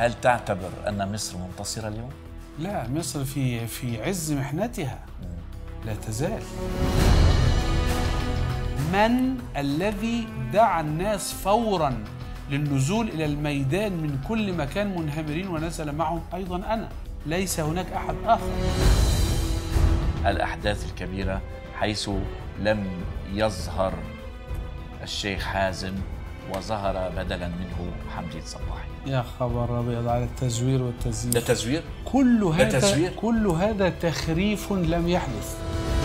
هل تعتبر أن مصر منتصرة اليوم؟ لا مصر في في عز محنتها لا تزال من الذي دعا الناس فورا للنزول الى الميدان من كل مكان منهمرين ونزل معهم ايضا انا ليس هناك احد اخر الأحداث الكبيرة حيث لم يظهر الشيخ حازم وظهر بدلا منه حمدي صباحي يا خبر ابيض على التزوير ده والتزييف تزوير؟ كل هذا تزوير؟ كل هذا تخريف لم يحدث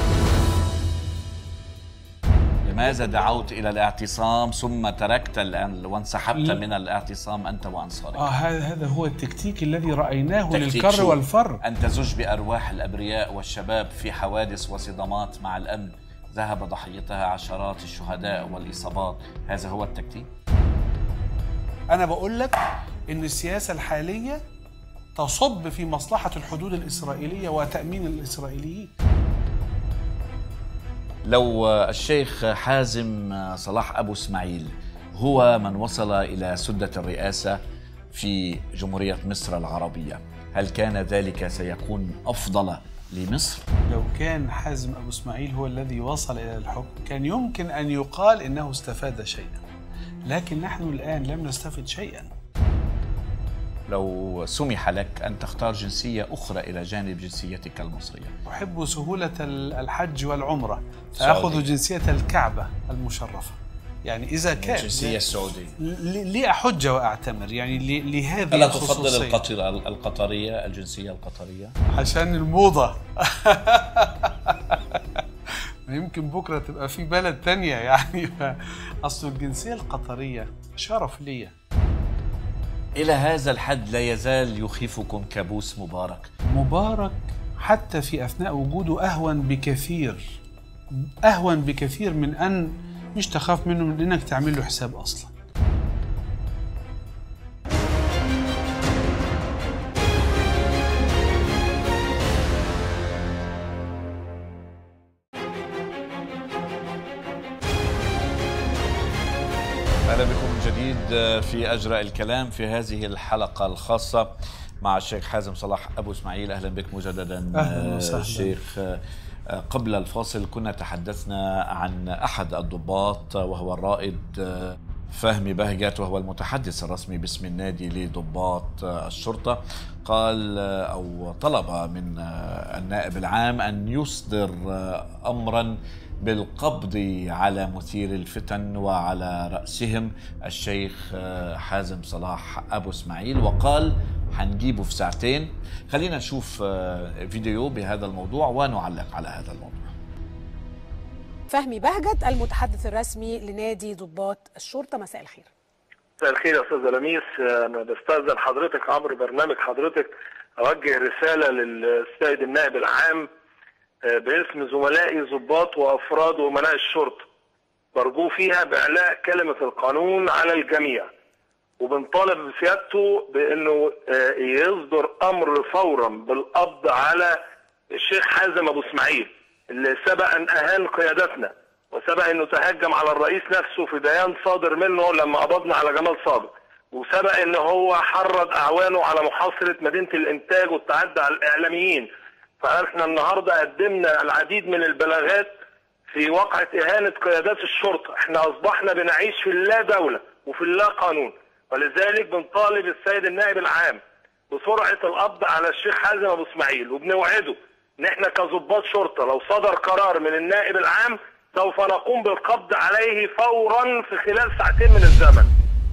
لماذا دعوت إلى الاعتصام ثم تركت الآن وانسحبت لا. من الاعتصام أنت وأنصارك؟ اه هذا هذا هو التكتيك الذي رايناه تكتيك للكر شو؟ والفر أن تزج بأرواح الأبرياء والشباب في حوادث وصدامات مع الأمن ذهب ضحيتها عشرات الشهداء والإصابات هذا هو التكتيك؟ انا بقول لك ان السياسه الحاليه تصب في مصلحه الحدود الاسرائيليه وتامين الاسرائيليين لو الشيخ حازم صلاح أبو اسماعيل هو من وصل إلى سدة الرئاسة في جمهورية مصر العربية هل كان ذلك سيكون أفضل لمصر؟ لو كان حازم ابو اسماعيل هو الذي وصل الى الحكم كان يمكن ان يقال انه استفاد شيئا لكن نحن الان لم نستفد شيئا لو سمح لك أن تختار جنسية أخرى إلى جانب جنسيتك المصرية احب سهوله ال- الحج والعمره سعودي. فاخذ جنسيه الكعبه المشرفه يعني اذا كان الجنسية السعودية ل- لي احج واعتمر يعني ل- لهذه ألا تفضل الخصوصية. القطر القطرية الجنسية القطرية؟ عشان الموضة ما يمكن بكرة تبقى في بلد تانية يعني ف- أصل الجنسية القطرية شرف ليا إلى هذا الحد لا يزال يخيفكم كابوس مبارك مبارك حتى في أثناء وجوده أهون بكثير أهون بكثير من أن مش تخاف منه من إنك تعمل له حساب أصلا اهلا بكم من جديد في اجرى الكلام في هذه الحلقه الخاصه مع الشيخ حازم صلاح ابو اسماعيل اهلا بك مجددا أهلاً وسهلاً. آه، الشيخ آه، قبل الفاصل كنا تحدثنا عن احد الضباط وهو الرائد آه، فهمي بهجت وهو المتحدث الرسمي باسم النادي لضباط آه، الشرطه قال آه، او طلب من آه، النائب العام ان يصدر آه، امرا بالقبض على مثير الفتن وعلى رأسهم الشيخ آه، حازم صلاح أبو اسماعيل وقال حنجيبه في ساعتين خلينا نشوف آه، فيديو بهذا الموضوع ونعلق على هذا الموضوع فهمي بهجت المتحدث الرسمي لنادي ضباط الشرطه مساء الخير مساء الخير يا استاذ لميس انا بستاذن حضرتك عبر برنامج حضرتك اوجه رساله للسيد النائب العام آه، باسم زملائي ضباط وافراد وامناء الشرطه برجو فيها باعلاء كلمه القانون على الجميع وبنطالب بسيادته بانه آه، يصدر امر فورا بالقبض على الشيخ حازم ابو اسماعيل اللي سبق ان اهان قيادتنا وسبق انه تهجم على الرئيس نفسه في بيان صادر منه لما قبضنا على جمال صادق وسبق ان هو حرض اعوانه على محاصره مدينه الانتاج والتعدي على الاعلاميين فاحنا النهارده قدمنا العديد من البلاغات في واقعة إهانة قيادات الشرطة احنا أصبحنا بنعيش في اللا دولة وفي اللا قانون ولذلك بنطالب السيد النائب العام بسرعة القبض على الشيخ حازم أبو إسماعيل وبنوعده إن احنا كظباط شرطة لو صدر قرار من النائب العام سوف نقوم بالقبض عليه فورا في خلال ساعتين من الزمن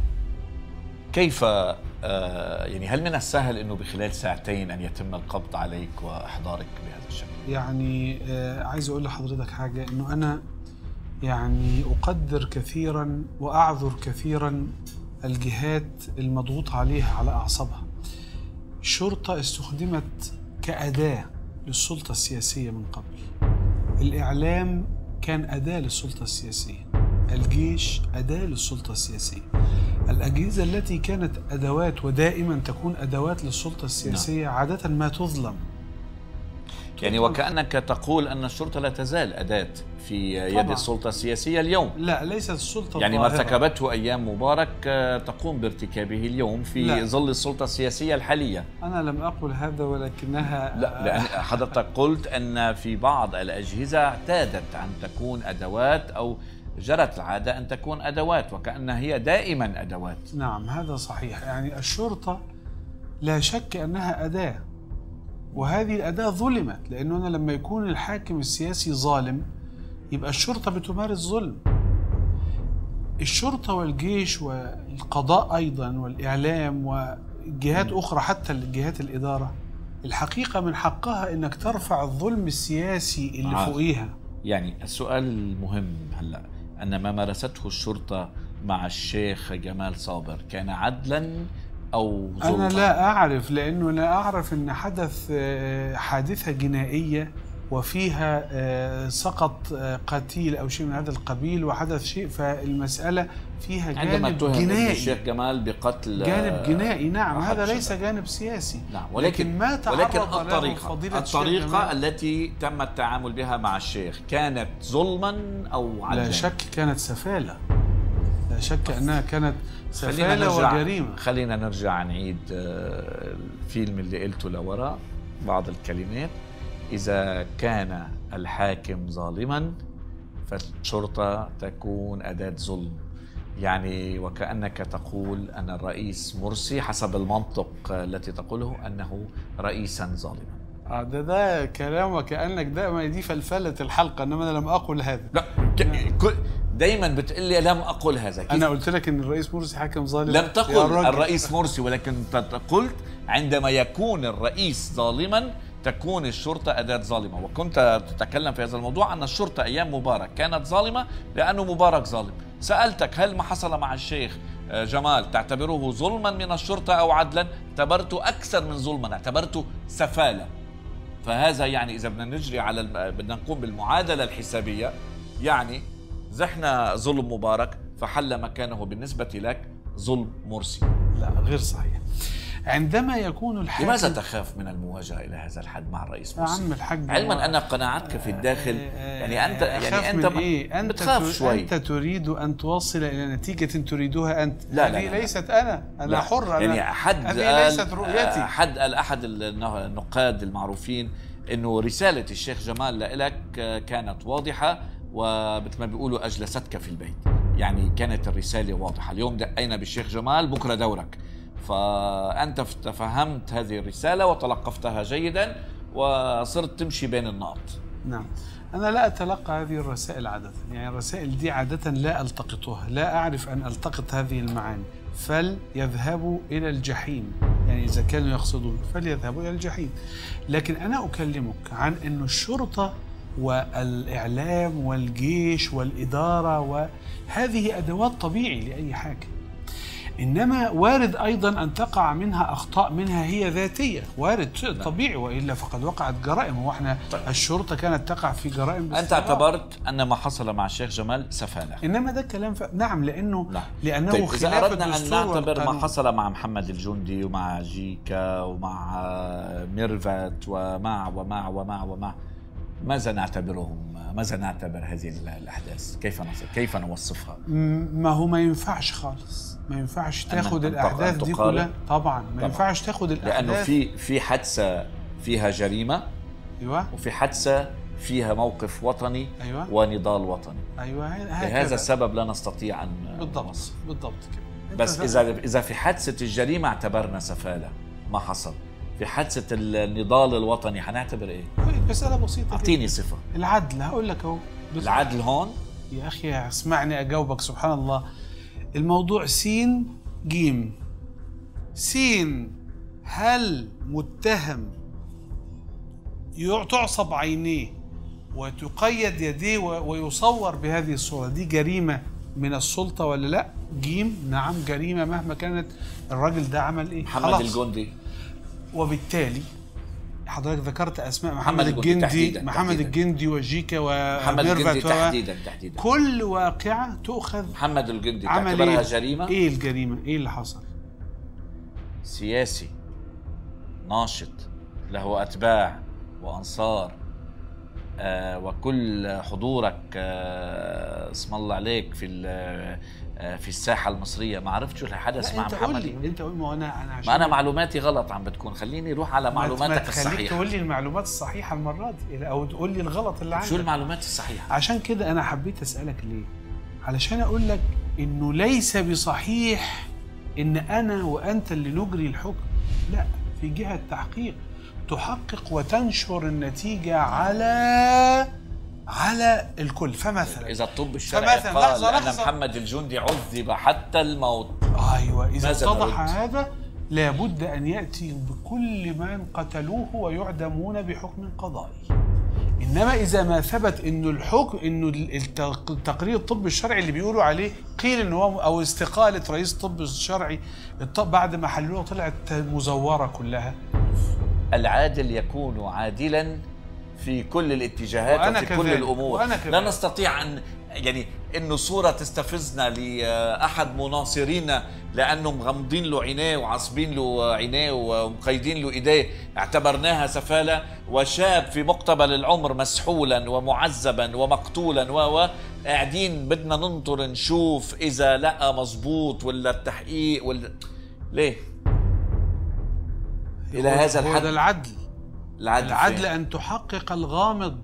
كيف آه، يعني هل من السهل انه بخلال ساعتين ان يتم القبض عليك واحضارك بهذا الشكل؟ يعني آه عايز اقول لحضرتك حاجه انه انا يعني اقدر كثيرا واعذر كثيرا الجهات المضغوط عليها على اعصابها الشرطه استخدمت كاداه للسلطه السياسيه من قبل الاعلام كان اداه للسلطه السياسيه الجيش اداه للسلطه السياسيه الاجهزه التي كانت ادوات ودائما تكون ادوات للسلطه السياسيه عاده ما تظلم يعني وكأنك تقول أن الشرطة لا تزال أداة في يد طبعاً. السلطة السياسية اليوم لا ليست السلطه يعني ما الظاهرة. ارتكبته أيام مبارك آه، تقوم بارتكابه اليوم في لا. ظل السلطة السياسية الحالية انا لم اقل هذا ولكنها لا لأن حضرتك قلت أن في بعض الأجهزة اعتادت أن تكون أدوات أو جرت العادة أن تكون أدوات وكأنها هي دائما أدوات نعم هذا صحيح يعني الشرطة لا شك أنها أداة وهذه الأداة ظلمت لأنه أنا لما يكون الحاكم السياسي ظالم يبقى الشرطة بتمارس ظلم الشرطة والجيش والقضاء أيضا والإعلام وجهات أخرى حتى جهات الإدارة الحقيقة من حقها أنك ترفع الظلم السياسي اللي آه. فوقيها يعني السؤال المهم هلا أن ما مارسته الشرطة مع الشيخ جمال صابر كان عدلا أو ظلما أنا لا أعرف لأنه لا أعرف أن حدث آه، حادثة جنائية وفيها آه، سقط آه، قتيل أو شيء من هذا القبيل وحدث شيء فالمسألة فيها عندما جانب اتهم ابن جنائي الشيخ جمال بقتل جانب جنائي نعم أحد هذا ليس شباب. جانب سياسي نعم ولكن لكن ما تعرض ولكن له الطريقة فضيلة الشيخ الطريقة جمال. التي تم التعامل بها مع الشيخ كانت ظلما أو عدلا لا شك كانت سفالة لا شك أنها كانت خلينا سفالة نرجع وجريمة خلينا نرجع نعيد آه، الفيلم اللي قلته لوراء بعض الكلمات إذا كان الحاكم ظالما فالشرطة تكون أداة ظلم يعني وكأنك تقول أن الرئيس مرسي حسب المنطق التي تقوله أنه رئيسا ظالما آه، ده ده كلام وكأنك ده ما دي فلفلة الحلقة إنما أنا لم أقل هذا لا ك- كل- دايما بتقلي لم أقل هذا كيف أنا قلت لك إن الرئيس مرسي حاكم ظالم لم يا تقل راجل. الرئيس مرسي ولكن ت- قلت عندما يكون الرئيس ظالما تكون الشرطة أداة ظالمة وكنت تتكلم في هذا الموضوع أن الشرطة أيام مبارك كانت ظالمة لأنه مبارك ظالم سألتك هل ما حصل مع الشيخ آه، جمال تعتبره ظلما من الشرطة أو عدلا اعتبرته أكثر من ظلما اعتبرته سفالة فهذا يعني اذا بدنا نجري على الم... بدنا نقوم بالمعادله الحسابيه يعني زحنا ظلم مبارك فحل مكانه بالنسبه لك ظلم مرسي لا غير صحيح عندما يكون الحاكم لماذا تخاف من المواجهه الى هذا الحد مع الرئيس يا مرسي عم الحاج علما ان قناعتك في الداخل يعني انت أخاف يعني انت من إيه؟ أنت بتخاف تر- شوي أنت تريد أن توصل إلى نتيجة تريدها أنت لا، لا، هذه لا، لا. ليست أنا أنا لا. حر أنا يعني حد هذه قال ليست رؤيتي حد قال احد النقاد المعروفين انه رساله الشيخ جمال لك كانت واضحه ومثل ما بيقولوا اجلستك في البيت يعني كانت الرساله واضحه اليوم دقينا بالشيخ جمال بكره دورك فانت تفهمت هذه الرساله وتلقفتها جيدا وصرت تمشي بين النقط نعم أنا لا أتلقى هذه الرسائل عادة يعني الرسائل دي عادة لا ألتقطها لا أعرف أن ألتقط هذه المعاني فليذهبوا إلى الجحيم يعني إذا كانوا يقصدون فليذهبوا إلى الجحيم لكن أنا أكلمك عن أن الشرطة والإعلام والجيش والإدارة وهذه أدوات طبيعي لأي حاكم انما وارد ايضا ان تقع منها اخطاء منها هي ذاتيه وارد شيء طبيعي والا فقد وقعت جرائم واحنا طيب. الشرطه كانت تقع في جرائم انت باستمرار. اعتبرت ان ما حصل مع الشيخ جمال سفاله انما ده كلام ف... نعم لانه نعم. لانه طيب خلاف إذا أردنا أن الدستور نعتبر ما والقانون. حصل مع محمد الجندي ومع جيكا ومع ميرفت ومع ومع ومع ومع ماذا نعتبرهم ماذا نعتبر هذه الأحداث كيف نصف كيف نوصفها م- ما هو ما ينفعش خالص ما ينفعش تاخد أن- أن الاحداث تق- دي تقارن؟ كلها طبعا ما طبعاً. ينفعش تاخد الاحداث لأنه في في حادثة فيها جريمة ايوه وفي حادثة فيها موقف وطني أيوة. ونضال وطني ايوه ه- لهذا هكذا السبب لا نستطيع أن بالضبط نوصف. بالضبط كده أنت بس فا- اذا اذا في حادثه الجريمه اعتبرنا سفاله ما حصل في حادثه النضال الوطني حنعتبر ايه مساله بسيطه جدا. اعطيني صفه العدل هقول لك اهو بس- العدل هون يا اخي اسمعني اجاوبك سبحان الله الموضوع سين جيم سين هل متهم يع- تعصب عينيه وتقيد يديه و- ويصور بهذه الصورة دي جريمة من السلطة ولا لا جيم نعم جريمة مهما كانت الراجل ده عمل ايه محمد خلاص. الجندي وبالتالي حضرتك ذكرت اسماء محمد, محمد الجندي الجندي تحديداً، محمد تحديداً. الجندي وجيكا محمد الجندي وميرفت و- تحديدا تحديدا كل واقعة تؤخذ محمد الجندي عمل تعتبرها ايه؟ جريمه ايه الجريمة؟ ايه اللي حصل؟ سياسي ناشط له اتباع وانصار آه، وكل حضورك آه، اسم الله عليك في ال- آه، في الساحه المصريه ما عرفتش شو الحدث لا مع انت قول محمد لي الجندي انت قول ما انا انا عشان ما انا معلوماتي غلط عم بتكون خليني روح على ما- ما معلوماتك تخليك الصحيحه تقول لي المعلومات الصحيحه المره دي او تقول لي الغلط اللي عندك شو المعلومات الصحيحه عشان كده انا حبيت اسالك ليه علشان اقول لك انه ليس بصحيح ان انا وانت اللي نجري الحكم لا في جهه تحقيق تحقق وتنشر النتيجه على على الكل فمثلا اذا الطب الشرعي فمثلاً قال لحظة- ان لحظة. محمد الجندي عذب حتى الموت ايوه اذا ماذا اتضح نرد؟ هذا لابد ان ياتي بكل من قتلوه ويعدمون بحكم قضائي انما اذا ما ثبت انه الحكم انه التق- التقرير الطبي الشرعي اللي بيقولوا عليه قيل ان هو او استقاله رئيس الطب الشرعي الط- بعد ما حلوها طلعت مزوره كلها العادل يكون عادلا في كل الاتجاهات وأنا وفي كل كذلك. الامور وأنا لا كذلك. نستطيع ان يعني انه صوره تستفزنا لاحد مناصرينا لانه مغمضين له عينيه وعاصبين له عينيه ومقيدين له ايديه اعتبرناها سفاله وشاب في مقتبل العمر مسحولا ومعذبا ومقتولا و و قاعدين بدنا ننطر نشوف اذا لقى مزبوط ولا التحقيق ولا ليه؟ الى هذا هو ده الحد العدل العدل, العدل فين؟ ان تحقق الغامض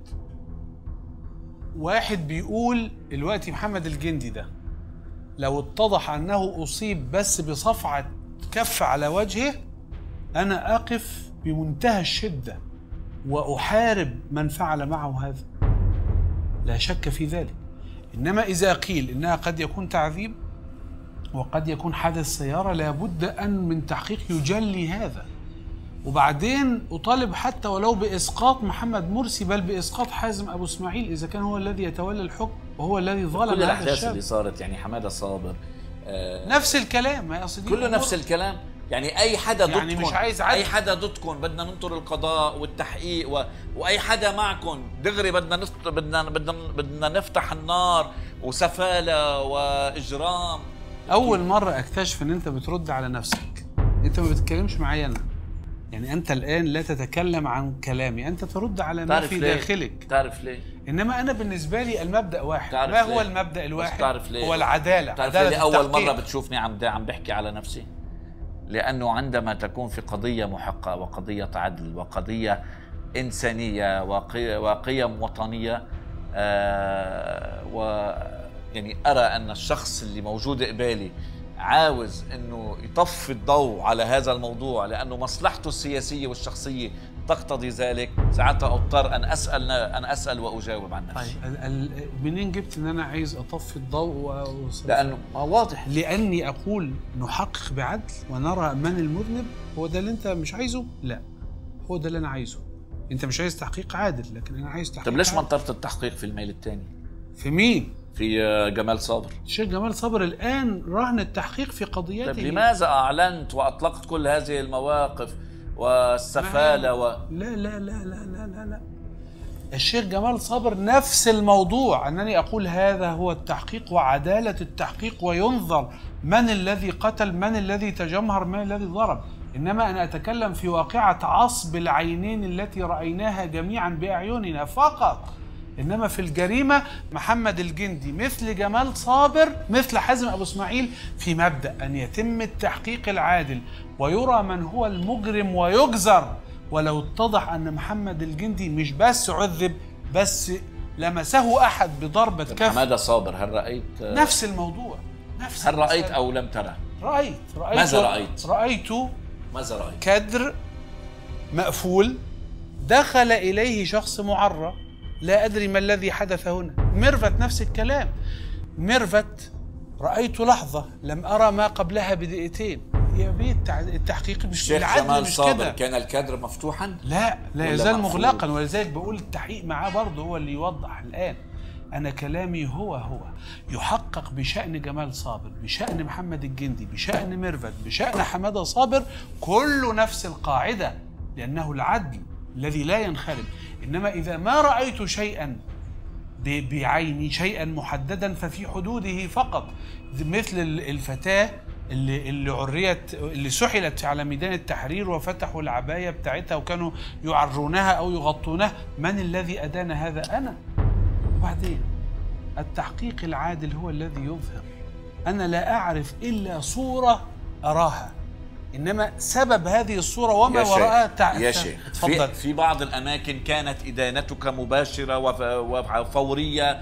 واحد بيقول دلوقتي محمد الجندي ده لو اتضح انه اصيب بس بصفعه كف على وجهه انا اقف بمنتهى الشده واحارب من فعل معه هذا لا شك في ذلك انما اذا قيل انها قد يكون تعذيب وقد يكون حادث سياره لابد ان من تحقيق يجلي هذا وبعدين اطالب حتى ولو باسقاط محمد مرسي بل باسقاط حازم ابو اسماعيل اذا كان هو الذي يتولى الحكم وهو الذي ظلم كل هذا الاحداث الشاب اللي صارت يعني حماده صابر آه نفس الكلام ما يقصد كله نفس الكلام يعني اي حدا يعني ضدكم مش عايز عدل. اي حدا ضدكم بدنا ننطر القضاء والتحقيق و... واي حدا معكم دغري بدنا نفت... بدنا بدنا بدنا نفتح النار وسفاله واجرام اول مره اكتشف ان انت بترد على نفسك انت ما بتتكلمش معايا انا يعني انت الان لا تتكلم عن كلامي انت ترد على ما تعرف في ليه؟ داخلك تعرف ليه؟ انما انا بالنسبه لي المبدا واحد تعرف ما هو ليه؟ المبدا بس الواحد تعرف ليه؟ هو العداله تعرف عدالة ليه اول التحقيق. مره بتشوفني عم عم بحكي على نفسي لانه عندما تكون في قضيه محقه وقضيه عدل وقضيه انسانيه وقي... وقيم وطنيه آه و يعني ارى ان الشخص اللي موجود قبالي عاوز انه يطفي الضوء على هذا الموضوع لانه مصلحته السياسيه والشخصيه تقتضي ذلك ساعتها اضطر ان اسال ان اسال واجاوب عن نفسي طيب ال- ال- منين جبت ان انا عايز اطفي الضوء و... و- لانه ما واضح لاني اقول نحقق بعدل ونرى من المذنب هو ده اللي انت مش عايزه لا هو ده اللي انا عايزه انت مش عايز تحقيق عادل لكن انا عايز تحقيق طب ليش ما عادل. انطرت التحقيق في الميل الثاني في مين في آه، جمال صابر الشيخ جمال صبر الان رهن التحقيق في قضيته طيب لماذا اعلنت واطلقت كل هذه المواقف والسفاله و... لا لا لا لا لا لا لا الشيخ جمال صابر نفس الموضوع انني اقول هذا هو التحقيق وعداله التحقيق وينظر من الذي قتل من الذي تجمهر من الذي ضرب انما انا اتكلم في واقعه عصب العينين التي رايناها جميعا باعيننا فقط انما في الجريمه محمد الجندي مثل جمال صابر مثل حازم ابو اسماعيل في مبدا ان يتم التحقيق العادل ويرى من هو المجرم ويجزر ولو اتضح ان محمد الجندي مش بس عذب بس لمسه احد بضربه طب كف حماده صابر هل رايت آه، نفس الموضوع نفس هل رايت المسألة. او لم ترى رايت رايت ماذا رأيت؟ رايت ماذا رايت كدر مقفول دخل إليه شخص معرى لا أدري ما الذي حدث هنا ميرفت نفس الكلام ميرفت رأيت لحظة لم أرى ما قبلها بدقيقتين يا بيه التع- التحقيق مش الشيخ العدل جمال مش صابر كده كان الكادر مفتوحا لا لا ولا يزال مقفول؟ مغلقا ولذلك بقول التحقيق معاه برضه هو اللي يوضح الآن أنا كلامي هو هو يحقق بشأن جمال صابر بشأن محمد الجندي بشأن ميرفت بشأن حمادة صابر كله نفس القاعدة لأنه العدل الذي لا ينخرم إنما إذا ما رأيت شيئا ب- بعيني شيئا محددا ففي حدوده فقط مثل ال- الفتاة اللي اللي عريت اللي سحلت على ميدان التحرير وفتحوا العبايه بتاعتها وكانوا يعرونها او يغطونها من الذي ادان هذا انا وبعدين التحقيق العادل هو الذي يظهر انا لا اعرف الا صوره اراها انما سبب هذه الصوره وما يا وراءها شيخ تع- يا شيخ اتفضل في, في بعض الاماكن كانت ادانتك مباشره وف- وفوريه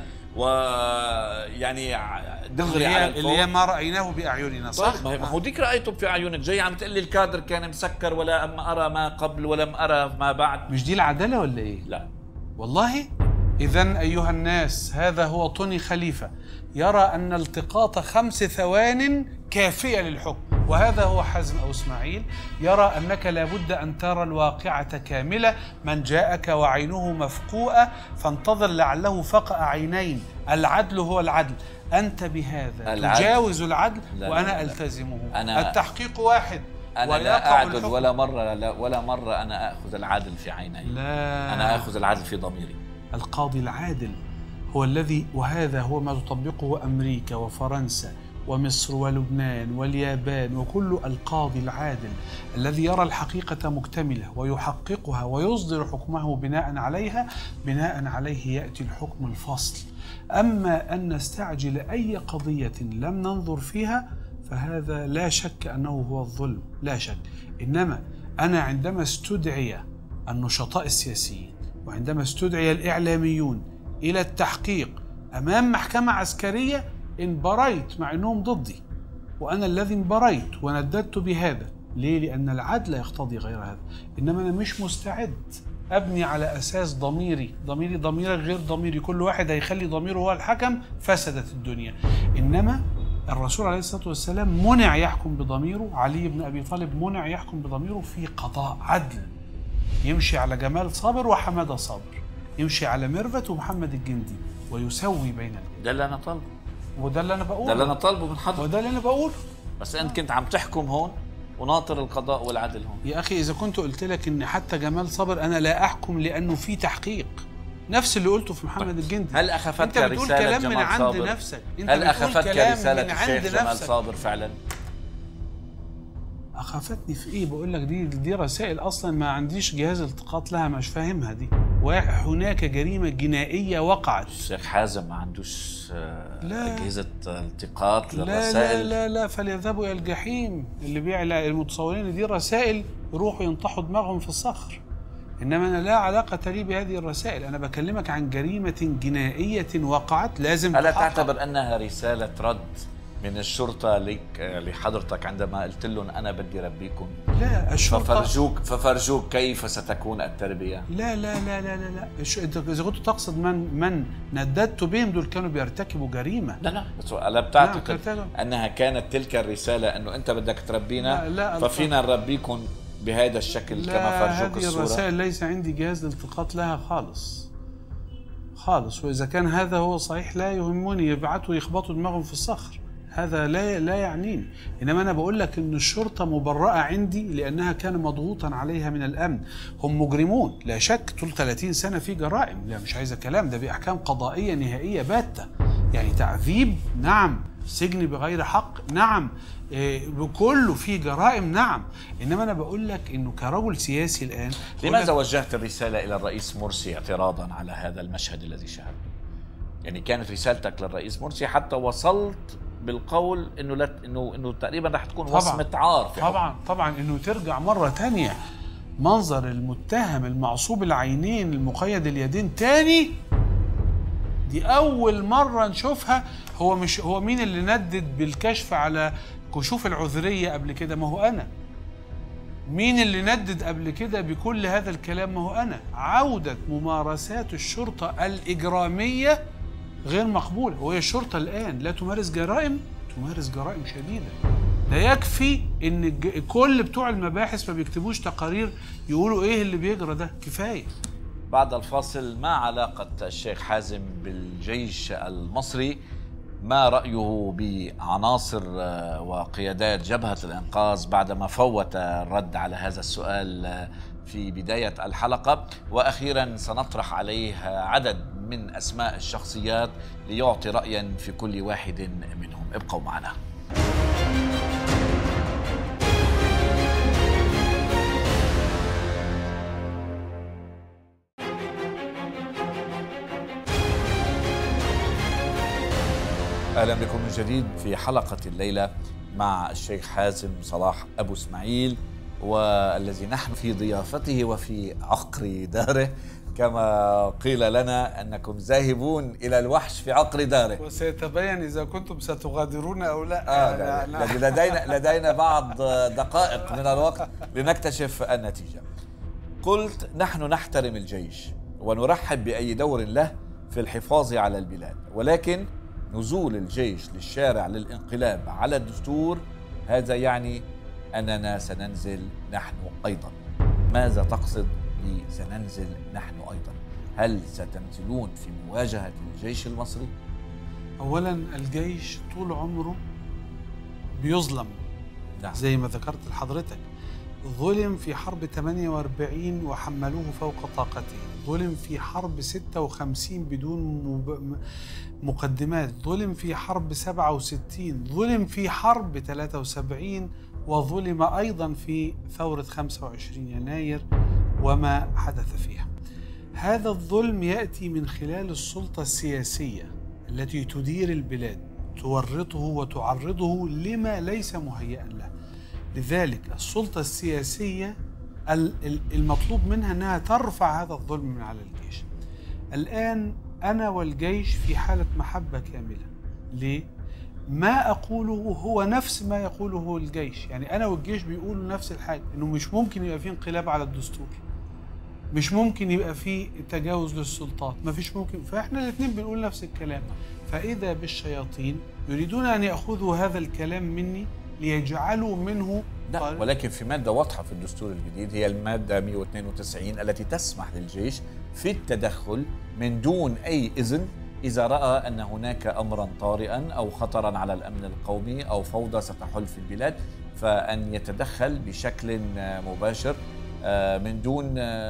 ويعني دغري اللي على هي, اللي هي الفور ما رايناه باعيننا صح؟ صح ما هو ديك رايته في اعينك جاي عم تقول لي الكادر كان مسكر ولا اما ارى ما قبل ولم ارى ما بعد مش دي العداله ولا ايه؟ لا والله إذا أيها الناس هذا هو طوني خليفة يرى أن التقاط خمس ثوان كافية للحكم وهذا هو حزم أو إسماعيل يرى أنك لابد أن ترى الواقعة كاملة من جاءك وعينه مفقوءة فانتظر لعله فقأ عينين العدل هو العدل أنت بهذا العدل. تجاوز العدل لا، وأنا لا، لا. ألتزمه أنا- التحقيق واحد انا لا ويقع اعدل الحكم. ولا مره لا ولا مره انا اخذ العدل في عيني لا انا اخذ العدل في ضميري القاضي العادل هو الذي وهذا هو ما تطبقه امريكا وفرنسا ومصر ولبنان واليابان وكل القاضي العادل الذي يرى الحقيقه مكتمله ويحققها ويصدر حكمه بناء عليها بناء عليه ياتي الحكم الفصل اما ان نستعجل اي قضيه لم ننظر فيها فهذا لا شك انه هو الظلم لا شك انما انا عندما استدعي النشطاء السياسيين وعندما استدعي الإعلاميون إلى التحقيق أمام محكمة عسكرية انبريت مع أنهم ضدي وأنا الذي انبريت ونددت بهذا ليه؟ لأن العدل يقتضي غير هذا إنما أنا مش مستعد أبني على أساس ضميري ضميري ضميرك غير ضميري كل واحد هيخلي ضميره هو الحكم فسدت الدنيا إنما الرسول عليه الصلاة والسلام منع يحكم بضميره علي بن أبي طالب منع يحكم بضميره في قضاء عدل يمشي على جمال صابر وحماده صابر يمشي على ميرفت ومحمد الجندي ويسوي بين الاثنين ده اللي انا طالبه وده اللي انا ده اللي بقوله انا طالبه من حضرتك وده اللي انا بقوله بس انت كنت عم تحكم هون وناطر القضاء والعدل هون يا اخي اذا كنت قلت لك ان حتى جمال صابر انا لا احكم لانه في تحقيق نفس اللي قلته في محمد الجندي هل اخفتك انت بتقول رساله كلام من جمال عند صابر نفسك انت هل بتقول اخفتك كلام رساله من الشيخ عند جمال نفسك صابر فعلا اخافتني في ايه بقول لك دي دي رسائل اصلا ما عنديش جهاز التقاط لها مش فاهمها دي وهناك جريمه جنائيه وقعت الشيخ حازم ما عندوش آه، لا. اجهزه التقاط لا لا للرسائل لا لا فليذهبوا الى الجحيم اللي بيعلى المتصورين إن دي رسائل يروحوا ينطحوا دماغهم في الصخر انما انا لا علاقه لي بهذه الرسائل انا بكلمك عن جريمه جنائيه وقعت لازم الا تحقق. تعتبر انها رساله رد من الشرطه لك آه، لحضرتك عندما قلت لهم انا بدي ربيكم لا الشرطه ففرجوك ففرجوك كيف ستكون التربيه لا لا لا لا لا لا الش- انت اذا كنت تقصد من من نددت بهم دول كانوا بيرتكبوا جريمه لا لا بس انا نعم، بتعتقد كرتاجة. انها كانت تلك الرساله انه انت بدك تربينا لا، لا، ففينا نربيكم بهذا الشكل كما لا فرجوك هذه الصوره الرسائل ليس عندي جهاز لالتقاط لها خالص خالص واذا كان هذا هو صحيح لا يهمني يبعتوا يخبطوا دماغهم في الصخر هذا لا لا يعنيني انما انا بقول لك ان الشرطه مبرأه عندي لانها كان مضغوطا عليها من الامن هم مجرمون لا شك طول 30 سنه في جرائم لا مش عايزه كلام ده باحكام قضائيه نهائيه باته يعني تعذيب نعم سجن بغير حق نعم إيه، كله في جرائم نعم انما انا بقول لك انه كرجل سياسي الان بقول لماذا لك- وجهت الرساله الى الرئيس مرسي اعتراضا على هذا المشهد الذي شاهدته يعني كانت رسالتك للرئيس مرسي حتى وصلت بالقول انه لا انه انه تقريبا رح تكون طبعاً. وصمه عار في حكم. طبعا طبعا انه ترجع مره تانية منظر المتهم المعصوب العينين المقيد اليدين تاني دي اول مره نشوفها هو مش هو مين اللي ندد بالكشف على كشوف العذريه قبل كده ما هو انا مين اللي ندد قبل كده بكل هذا الكلام ما هو انا عوده ممارسات الشرطه الاجراميه غير مقبوله وهي الشرطه الان لا تمارس جرائم تمارس جرائم شديده ده يكفي ان الج- كل بتوع المباحث ما بيكتبوش تقارير يقولوا ايه اللي بيجرى ده كفايه بعد الفاصل ما علاقة الشيخ حازم بالجيش المصري ما رأيه بعناصر آه، وقيادات جبهة الإنقاذ بعدما فوت الرد على هذا السؤال آه، في بداية الحلقة وأخيرا سنطرح عليه عدد من أسماء الشخصيات ليعطي رأيا في كل واحد منهم ابقوا معنا اهلا بكم من جديد في حلقه الليله مع الشيخ حازم صلاح ابو اسماعيل والذي نحن في ضيافته وفي عقر داره كما قيل لنا انكم ذاهبون الى الوحش في عقر داره وسيتبين اذا كنتم ستغادرون او لا آه لا لا لا لدينا لدينا بعض دقائق من الوقت لنكتشف النتيجه قلت نحن نحترم الجيش ونرحب باي دور له في الحفاظ على البلاد ولكن نزول الجيش للشارع للانقلاب على الدستور هذا يعني اننا سننزل نحن ايضا ماذا تقصد بسننزل نحن ايضا هل ستنزلون في مواجهه الجيش المصري اولا الجيش طول عمره بيظلم نعم زي ما ذكرت لحضرتك ظلم في حرب 48 وحملوه فوق طاقته ظلم في حرب 56 بدون مب... مقدمات ظلم في حرب 67 ظلم في حرب 73 وظلم أيضا في ثورة 25 يناير وما حدث فيها هذا الظلم يأتي من خلال السلطة السياسية التي تدير البلاد تورطه وتعرضه لما ليس مهيئا له لذلك السلطة السياسية المطلوب منها أنها ترفع هذا الظلم من على الجيش الآن أنا والجيش في حالة محبة كاملة ليه؟ ما أقوله هو نفس ما يقوله الجيش يعني أنا والجيش بيقولوا نفس الحاجة إنه مش ممكن يبقى في انقلاب على الدستور مش ممكن يبقى في تجاوز للسلطات ما فيش ممكن فإحنا الاثنين بنقول نفس الكلام فإذا بالشياطين يريدون أن يأخذوا هذا الكلام مني ليجعلوا منه لا ولكن في مادة واضحة في الدستور الجديد هي المادة 192 التي تسمح للجيش في التدخل من دون أي إذن إذا رأى أن هناك أمرا طارئا أو خطرا على الأمن القومي أو فوضى ستحل في البلاد فأن يتدخل بشكل مباشر من دون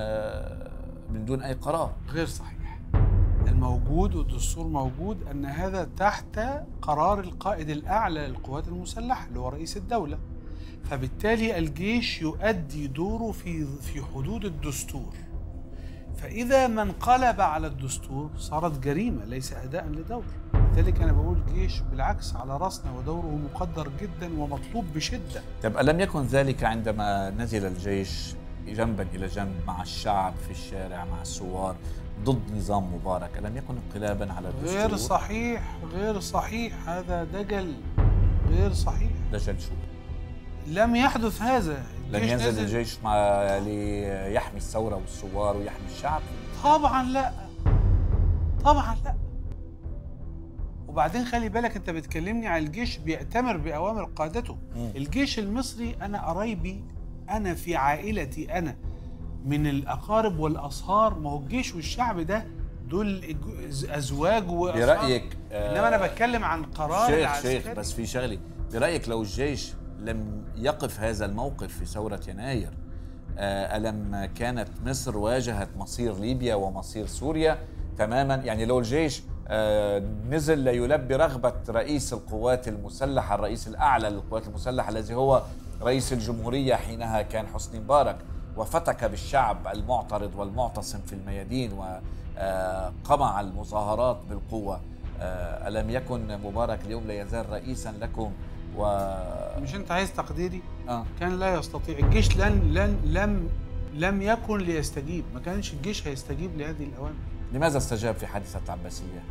من دون أي قرار غير صحيح الموجود والدستور موجود أن هذا تحت قرار القائد الأعلى للقوات المسلحة اللي هو رئيس الدولة فبالتالي الجيش يؤدي دوره في في حدود الدستور فإذا ما انقلب على الدستور صارت جريمة ليس أداء لدور لذلك أنا بقول الجيش بالعكس على رأسنا ودوره مقدر جدا ومطلوب بشدة طب ألم يكن ذلك عندما نزل الجيش جنبا إلى جنب مع الشعب في الشارع مع الثوار ضد نظام مبارك ألم يكن انقلابا على الدستور غير صحيح غير صحيح هذا دجل غير صحيح دجل شو لم يحدث هذا لم ينزل الجيش مع ليحمي الثوره والثوار ويحمي الشعب طبعا لا طبعا لا وبعدين خلي بالك انت بتكلمني على الجيش بيأتمر بأوامر قادته م. الجيش المصري انا قرايبي انا في عائلتي انا من الاقارب والاصهار ما هو الجيش والشعب ده دول ازواج واصهار برايك آه انما انا بتكلم عن قرار شيخ العسكري شيخ بس في شغله برايك لو الجيش لم يقف هذا الموقف في ثورة يناير ألم كانت مصر واجهت مصير ليبيا ومصير سوريا تماما يعني لو الجيش نزل ليلبي رغبة رئيس القوات المسلحة الرئيس الأعلى للقوات المسلحة الذي هو رئيس الجمهورية حينها كان حسني مبارك وفتك بالشعب المعترض والمعتصم في الميادين وقمع المظاهرات بالقوة ألم يكن مبارك اليوم لا يزال رئيسا لكم و مش انت عايز تقديري آه. كان لا يستطيع الجيش لن لن لم لم يكن ليستجيب ما كانش الجيش هيستجيب لهذه الاوامر لماذا استجاب في حادثه العباسيه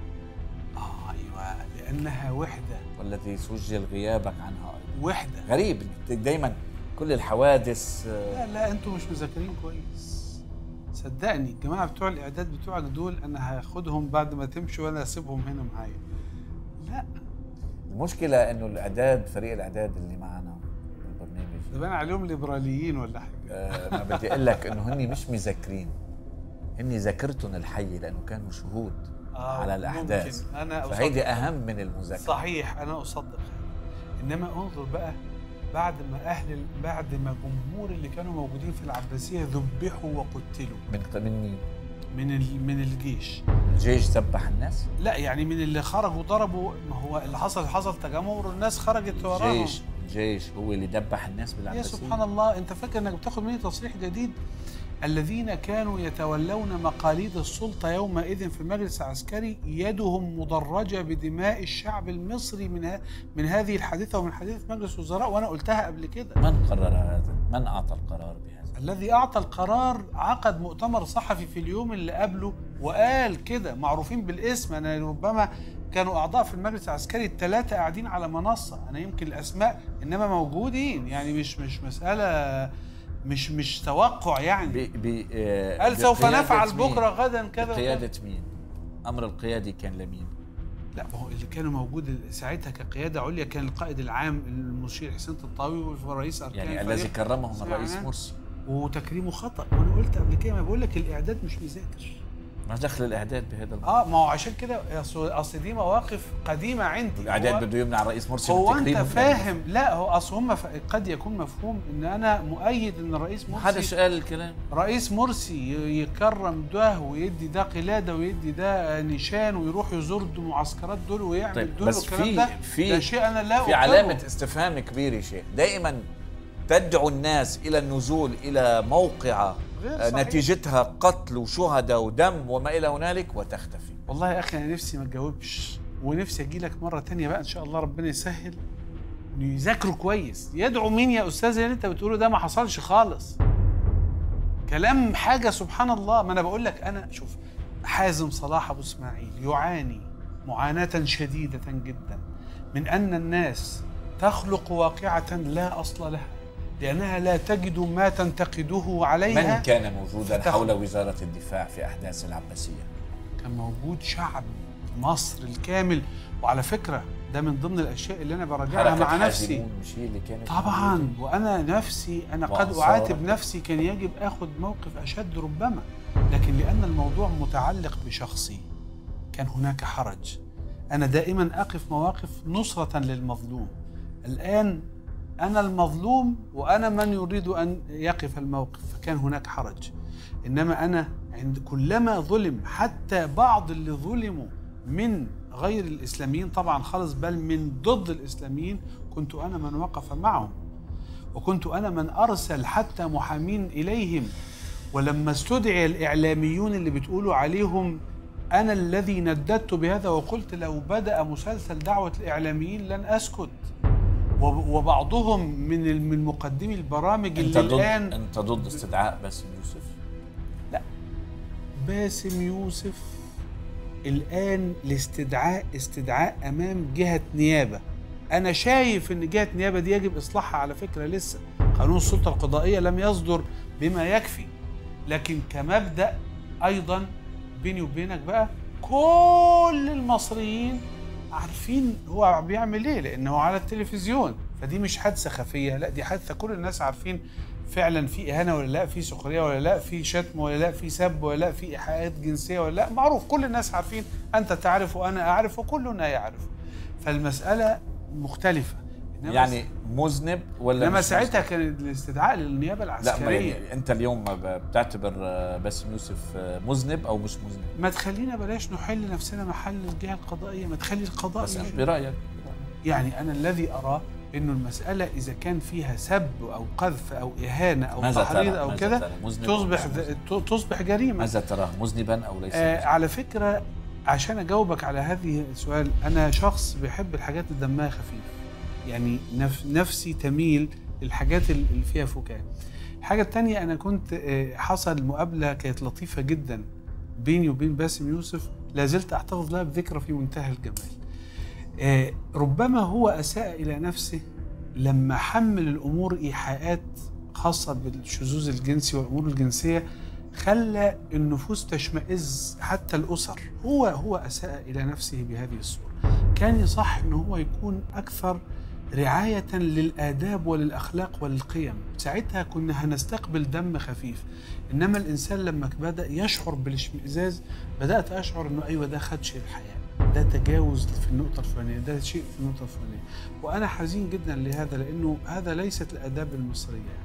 اه ايوه لانها وحده والتي سجل غيابك عنها أيضا. وحده غريب دايما كل الحوادث لا لا انتوا مش مذاكرين كويس صدقني الجماعه بتوع الاعداد بتوعك دول انا هاخدهم بعد ما تمشوا وانا اسيبهم هنا معايا لا المشكلة انه الاعداد فريق الاعداد اللي معنا في البرنامج ده بان عليهم ليبراليين ولا حاجة آه ما بدي اقول لك انه هن مش مذاكرين هن ذاكرتهم الحية لانه كانوا شهود آه على الاحداث ممكن. انا فهيدي اهم من المذاكرة صحيح انا اصدق انما انظر بقى بعد ما اهل بعد ما جمهور اللي كانوا موجودين في العباسيه ذبحوا وقتلوا من من مين؟ من من الجيش الجيش ذبح الناس؟ لا يعني من اللي خرجوا ضربوا ما هو اللي حصل حصل تجمهر والناس خرجت وراهم الجيش الجيش هو اللي دبح الناس بالعباسيه يا سبحان الله انت فاكر انك بتاخد مني تصريح جديد الذين كانوا يتولون مقاليد السلطة يومئذ في المجلس العسكري يدهم مدرجة بدماء الشعب المصري من ه- من هذه الحادثة ومن حادثة مجلس الوزراء وأنا قلتها قبل كده من قرر هذا؟ من أعطى القرار بهذا؟ الذي أعطى القرار عقد مؤتمر صحفي في اليوم اللي قبله وقال كده معروفين بالاسم أنا ربما كانوا أعضاء في المجلس العسكري الثلاثة قاعدين على منصة أنا يمكن الأسماء إنما موجودين يعني مش مش مسألة مش مش توقع يعني ب... ب... آه، قال سوف بقيادة نفعل مين؟ بكرة غدا كذا وكذا. بقيادة مين؟ أمر القيادي كان لمين؟ لا ما هو اللي كانوا موجود ساعتها كقيادة عليا كان القائد العام المشير حسين الطاوي ورئيس أركان يعني الفريق الذي كرمهم اسمع الرئيس عنان. مرسي وتكريمه خطأ وأنا قلت قبل كده ما بقول لك الإعداد مش مذاكر ما دخل الإعداد بهذا الموضوع اه ما هو عشان كده أصل أصل دي مواقف قديمه عندي الإعداد هو, بده يمنع الرئيس مرسي هو من انت تكريمه فاهم لا هو اصل هم ف... قد يكون مفهوم ان انا مؤيد ان الرئيس حدا مرسي قال الكلام رئيس مرسي ي- يكرم ده ويدي ده قلاده ويدي ده نشان ويروح يزور المعسكرات دول ويعمل طيب دول بس والكلام في ده في ده شيء انا لا في أقره. علامة استفهام كبيرة شيء دائما تدعو الناس إلى النزول إلى موقعة غير آه، صحيح. نتيجتها قتل وشهداء ودم وما إلى هنالك وتختفي والله يا اخي انا نفسي ما تجاوبش ونفسي اجي لك مره تانية بقى ان شاء الله ربنا يسهل إنه يذاكروا كويس يدعو مين يا استاذ اللي انت بتقوله ده ما حصلش خالص كلام حاجه سبحان الله ما انا بقول لك انا شوف حازم صلاح ابو اسماعيل يعاني معاناه شديده جدا من ان الناس تخلق واقعه لا اصل لها لانها لا تجد ما تنتقده عليها من كان موجودا فتخ- حول وزارة الدفاع في أحداث العباسية كان موجود شعب مصر الكامل وعلى فكره ده من ضمن الاشياء اللي انا براجعها حركة مع نفسي حازمون مش هي اللي كانت طبعا موجودة؟ وانا نفسي انا قد وأنصار. اعاتب نفسي كان يجب اخذ موقف اشد ربما لكن لان الموضوع متعلق بشخصي كان هناك حرج انا دائما اقف مواقف نصره للمظلوم الان انا المظلوم وانا من يريد ان يقف الموقف فكان هناك حرج انما انا عند كلما ظلم حتى بعض اللي ظلموا من غير الاسلاميين طبعا خالص بل من ضد الاسلاميين كنت انا من وقف معهم وكنت انا من ارسل حتى محامين اليهم ولما استدعي الاعلاميون اللي بتقولوا عليهم انا الذي نددت بهذا وقلت لو بدا مسلسل دعوه الاعلاميين لن اسكت وب- وبعضهم من ال- من مقدمي البرامج أنت اللي ضد الان أنت ضد استدعاء باسم يوسف باسم يوسف الآن لاستدعاء استدعاء أمام جهة نيابة أنا شايف إن جهة نيابة دي يجب إصلاحها على فكرة لسه قانون السلطة القضائية لم يصدر بما يكفي لكن كمبدأ أيضا بيني وبينك بقى كل المصريين عارفين هو بيعمل ايه لانه على التلفزيون فدي مش حادثه خفيه لا دي حادثه كل الناس عارفين فعلا في اهانه ولا لا في سخريه ولا لا في شتم ولا لا في سب ولا لا في ايحاءات جنسيه ولا لا معروف كل الناس عارفين انت تعرف وانا اعرف وكلنا يعرف فالمساله مختلفه إنما يعني مذنب ولا انما مش ساعتها مذنب؟ كان الاستدعاء للنيابه لا ما العسكريه يعني انت اليوم ب- بتعتبر آه، باسم يوسف آه، مذنب او مش مذنب ما تخلينا بلاش نحل نفسنا محل الجهه القضائيه ما تخلي القضاء بس يجري. برايك يعني انا الذي اراه انه المساله اذا كان فيها سب او قذف او اهانه او ماذا تحريض ترى؟ او ماذا كده ترى؟ مذنب أو تصبح مش مذنب؟ ذ- تصبح جريمه ماذا تراه مذنبا او ليس آه مذنبا؟ على فكره عشان اجاوبك على هذه السؤال انا شخص بيحب الحاجات اللي دمها خفيف يعني نف نفسي تميل للحاجات اللي فيها فكاهه الحاجه التانية انا كنت آه، حصل مقابله كانت لطيفه جدا بيني وبين باسم يوسف لا زلت احتفظ لها بذكرى في منتهى الجمال آه، ربما هو اساء الى نفسه لما حمل الامور ايحاءات خاصه بالشذوذ الجنسي والامور الجنسيه خلى النفوس تشمئز حتى الاسر هو هو اساء الى نفسه بهذه الصوره كان يصح ان هو يكون اكثر رعايه للاداب وللاخلاق وللقيم ساعتها كنا هنستقبل دم خفيف انما الانسان لما بدا يشعر بالاشمئزاز بدات اشعر انه ايوه ده خدش الحياه ده تجاوز في النقطة الفلانية ده شيء في النقطة الفلانية وأنا حزين جدا لهذا لأنه هذا ليست الآداب المصرية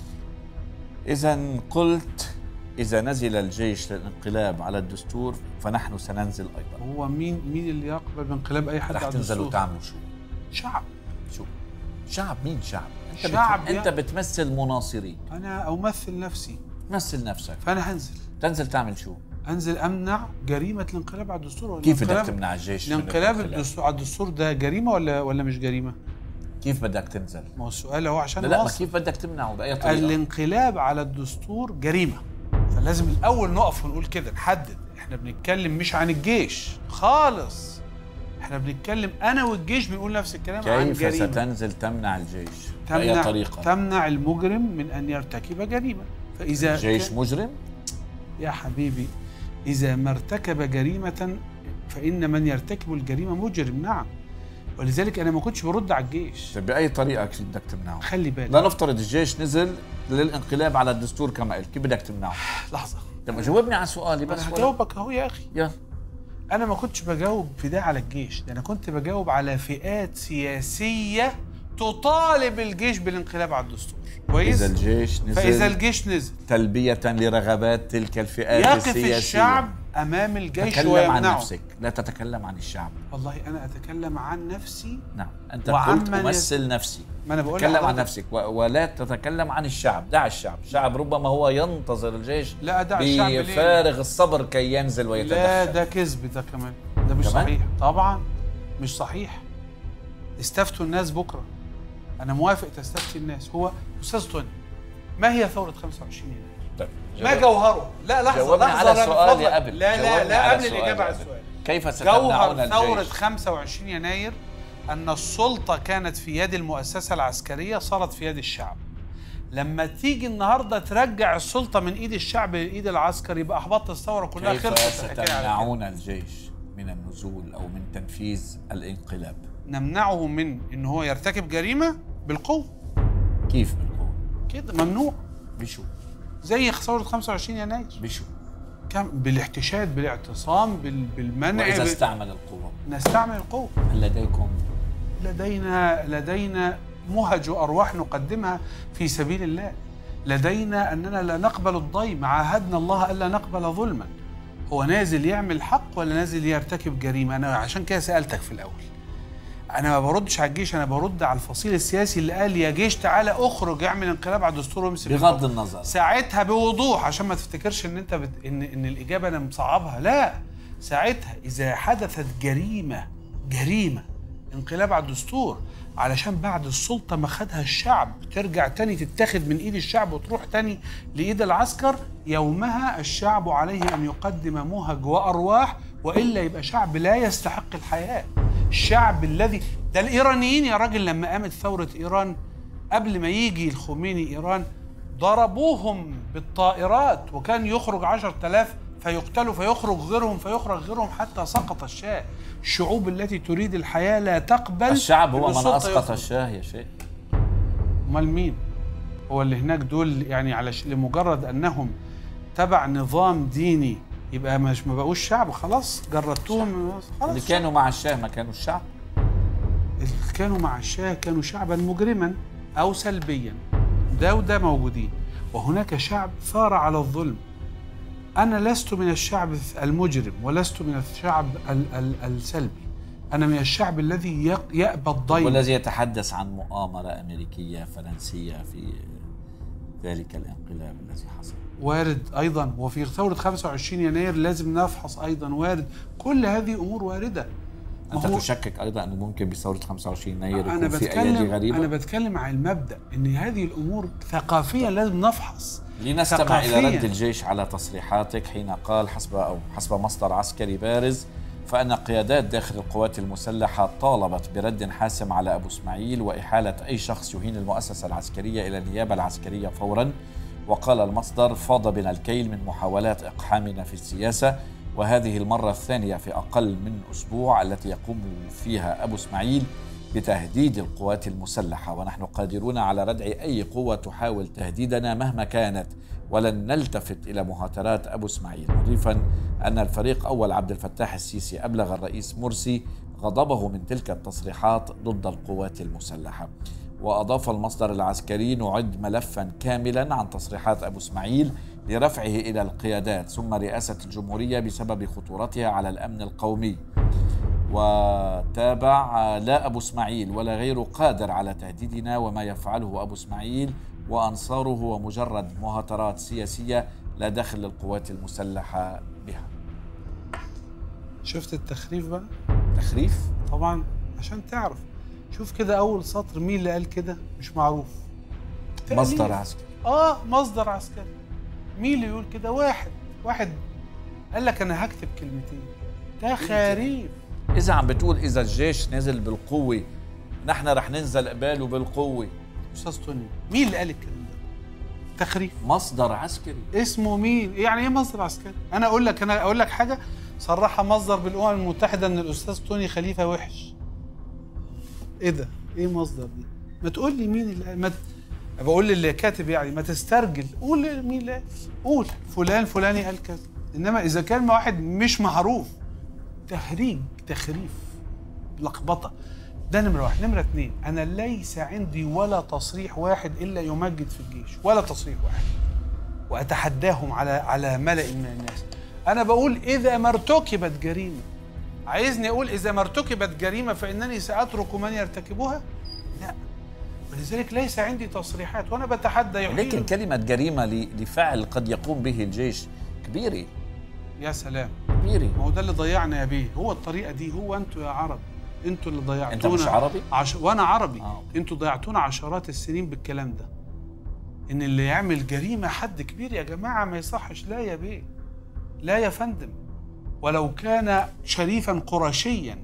اذا قلت اذا نزل الجيش للانقلاب على الدستور فنحن سننزل ايضا هو مين مين اللي يقبل بانقلاب أي حد رح على تنزلوا الدستور؟ تعملوا شو شعب شو شعب مين شعب انت شعب بت... انت يعني. بتمثل مناصرين أنا أمثل نفسي مثل نفسك فانا هنزل تنزل تعمل شو انزل امنع جريمه الانقلاب على الدستور كيف بدك الانقلاب- تمنع الجيش من الانقلاب الانقلاب؟ الدستور على الدستور ده جريمه ولا ولا مش جريمه؟ كيف بدك تنزل ما هو السؤال هو عشان لا لا ما نوصل. كيف بدك تمنعه باي طريقه الانقلاب على الدستور جريمه فلازم الاول نقف ونقول كده نحدد احنا بنتكلم مش عن الجيش خالص احنا بنتكلم انا والجيش بنقول نفس الكلام عن كيف جريمه ستنزل تمنع الجيش باي تمنع طريقه تمنع المجرم من ان يرتكب جريمه فاذا الجيش كان- مجرم يا حبيبي اذا ما ارتكب جريمه فان من يرتكب الجريمه مجرم نعم ولذلك انا ما كنتش برد على الجيش طيب باي طريقه كيف بدك تمنعه خلي بالك لا نفترض الجيش نزل للانقلاب على الدستور كما قلت كيف بدك تمنعه لحظه طب جاوبني على سؤالي ما بس انا ولا- هجاوبك اهو يا اخي يلا انا ما كنتش بجاوب في ده على الجيش ده انا كنت بجاوب على فئات سياسيه تطالب الجيش بالانقلاب على الدستور كويس اذا الجيش نزل فاذا الجيش نزل تلبيه لرغبات تلك الفئات يقف السياسيه الشعب امام الجيش تكلم عن ويمنعه نفسك لا تتكلم عن الشعب والله انا اتكلم عن نفسي نعم انت وعمن قلت يت- امثل نفسي ما انا بقول تكلم عن لحضرتك- نفسك و- ولا تتكلم عن الشعب دع الشعب الشعب ربما هو ينتظر الجيش لا ادع الشعب ليه؟ بفارغ الصبر كي ينزل ويتدخل لا ده كذب ده كمان ده مش كمان؟ صحيح طبعا مش صحيح استفتوا الناس بكره انا موافق تستفتي الناس هو استاذ توني ما هي ثوره 25 يناير طيب ما جوهره لا لحظه جاوبني لحظه على لا، سؤالي اتفضل. قبل لا لا جاوبني لا على قبل سؤالي الاجابه على قبل. السؤال كيف ستمنعون جوهر ثوره الجيش 25 يناير ان السلطه كانت في يد المؤسسه العسكريه صارت في يد الشعب لما تيجي النهارده ترجع السلطه من ايد الشعب لايد العسكر يبقى احبطت الثوره كلها كيف خلصت الحكايه على كده. ستمنعون الجيش من النزول او من تنفيذ الانقلاب نمنعه من ان هو يرتكب جريمه بالقوه كيف بالقوه كده ممنوع بشو زي ثوره 25 يناير بشو كم بالاحتشاد بالاعتصام بال- بالمنع واذا بال- استعمل القوه نستعمل القوه هل لديكم لدينا لدينا مهج وارواح نقدمها في سبيل الله لدينا اننا لا نقبل الضيم عاهدنا الله الا نقبل ظلما هو نازل يعمل حق ولا نازل يرتكب جريمه انا عشان كده سالتك في الاول انا ما بردش على الجيش انا برد على الفصيل السياسي اللي قال يا جيش تعالى اخرج اعمل انقلاب على الدستور وامسك بغض الحكم. النظر ساعتها بوضوح عشان ما تفتكرش ان انت بت... ان ان الاجابه انا مصعبها لا ساعتها اذا حدثت جريمه جريمه انقلاب على الدستور علشان بعد السلطه ما خدها الشعب ترجع تاني تتاخد من ايد الشعب وتروح تاني لايد العسكر يومها الشعب عليه ان يقدم مهج وارواح والا يبقى شعب لا يستحق الحياه الشعب الذي ده الايرانيين يا راجل لما قامت ثوره ايران قبل ما يجي الخميني ايران ضربوهم بالطائرات وكان يخرج عشر تلاف فيقتلوا فيخرج غيرهم فيخرج غيرهم حتى سقط الشاه الشعوب التي تريد الحياة لا تقبل الشعب هو إن من السلطة اسقط يخرج. الشاه يا شيخ امال مين هو اللي هناك دول يعني على ش- لمجرد انهم تبع نظام ديني يبقى مش ما بقوش شعب خلاص جردتهم خلاص اللي كانوا مع الشاه ما كانوا الشعب اللي كانوا مع الشاه كانوا شعبا مجرما او سلبيا ده وده موجودين وهناك شعب ثار على الظلم انا لست من الشعب المجرم ولست من الشعب ال- ال- السلبي انا من الشعب الذي يق- يأبى الضيم والذي يتحدث عن مؤامره امريكيه فرنسيه في ذلك الانقلاب الذي حصل وارد ايضا وفي ثوره 25 يناير لازم نفحص ايضا وارد كل هذه امور وارده ما انت هو- تشكك ايضا انه ممكن بثوره 25 يناير انا يكون في ايادي بتكلم غريبه انا بتكلم عن المبدا ان هذه الامور ثقافيا لازم نفحص لنستمع الى ثقافياً. رد الجيش على تصريحاتك حين قال حسب او حسب مصدر عسكري بارز فان قيادات داخل القوات المسلحه طالبت برد حاسم على ابو اسماعيل واحاله اي شخص يهين المؤسسه العسكريه الى النيابه العسكريه فورا وقال المصدر فاض بنا الكيل من محاولات اقحامنا في السياسه وهذه المره الثانيه في اقل من اسبوع التي يقوم فيها ابو اسماعيل بتهديد القوات المسلحه ونحن قادرون على ردع اي قوه تحاول تهديدنا مهما كانت ولن نلتفت الى مهاترات ابو اسماعيل مضيفا ان الفريق اول عبد الفتاح السيسي ابلغ الرئيس مرسي غضبه من تلك التصريحات ضد القوات المسلحه واضاف المصدر العسكري نعد ملفا كاملا عن تصريحات ابو اسماعيل لرفعه الى القيادات ثم رئاسه الجمهوريه بسبب خطورتها على الامن القومي وتابع لا ابو اسماعيل ولا غيره قادر على تهديدنا وما يفعله ابو اسماعيل وأنصاره هو مجرد مهاترات سياسية لا دخل للقوات المسلحة بها شفت التخريف بقى تخريف طبعا عشان تعرف شوف كده اول سطر مين اللي قال كده مش معروف مصدر تأليف. عسكري اه مصدر عسكري مين اللي يقول كده واحد واحد قال لك انا هكتب كلمتين تخاريف إذا عم بتقول إذا الجيش نزل بالقوة نحن رح ننزل قباله بالقوة استاذ توني مين اللي قال الكلام ده تخريف مصدر عسكري اسمه مين يعني ايه مصدر عسكري انا اقول لك انا اقول لك حاجه صرحها مصدر بالامم المتحده ان الاستاذ توني خليفه وحش ايه ده ايه مصدر دي ما تقول لي مين اللي ما ت- بقول للي كاتب يعني ما تسترجل قول مين اللي قال. قول فلان فلاني قال كذا انما اذا كان واحد مش معروف تهريج تخريف لخبطه ده نمره واحد نمره اتنين انا ليس عندي ولا تصريح واحد الا يمجد في الجيش ولا تصريح واحد واتحداهم على على ملأ من الناس انا بقول اذا ما ارتكبت جريمه عايزني اقول اذا ما ارتكبت جريمه فانني ساترك من يرتكبها لا ولذلك ليس عندي تصريحات وانا بتحدى لكن يحيل كلمة جريمة ل- لفعل قد يقوم به الجيش كبيرة يا سلام كبيرة ما هو ده اللي ضيعنا يا بيه هو الطريقه دي هو انتوا يا عرب انتوا اللي ضيعتونا أنت مش عربي؟ عش... وانا عربي آه، آه. أوكي. انتوا ضيعتونا عشرات السنين بالكلام ده ان اللي يعمل جريمه حد كبير يا جماعه ما يصحش لا يا بيه لا يا فندم ولو كان شريفا قرشيا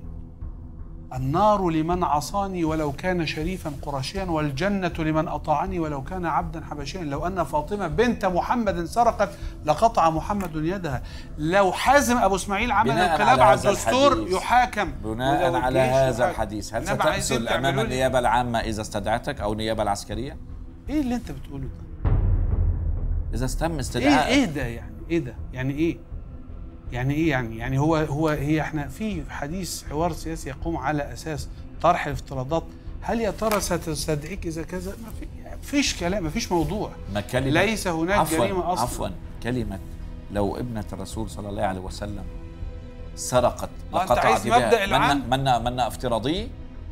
النار لمن عصاني ولو كان شريفا قرشيا والجنة لمن أطاعني ولو كان عبدا حبشيا لو أن فاطمة بنت محمد سرقت لقطع محمد يدها لو حازم أبو إسماعيل عمل بناء انقلاب على على هذا الدستور الحديث. يحاكم بناء ولو على الجيش هذا يحاكم. الحديث هل إنما عايزين ستمثل أمام تعملوا لي- النيابة العامة إذا استدعتك أو النيابة العسكرية؟ إيه اللي أنت بتقوله ده؟ إذا استم ايه استدعاء ايه ده يعني ايه ده يعني ايه يعني ايه يعني يعني هو هو هي احنا في حديث حوار سياسي يقوم على اساس طرح الافتراضات هل يا ترى ستستدعيك اذا كذا ما في فيش كلام ما فيش موضوع ما كلمة ليس هناك عفواً جريمه اصلا عفوا كلمة لو ابنة الرسول صلى الله عليه وسلم سرقت آه، أنت لقطع عايز يدها. مبدأ العام؟ منا منا منا افتراضية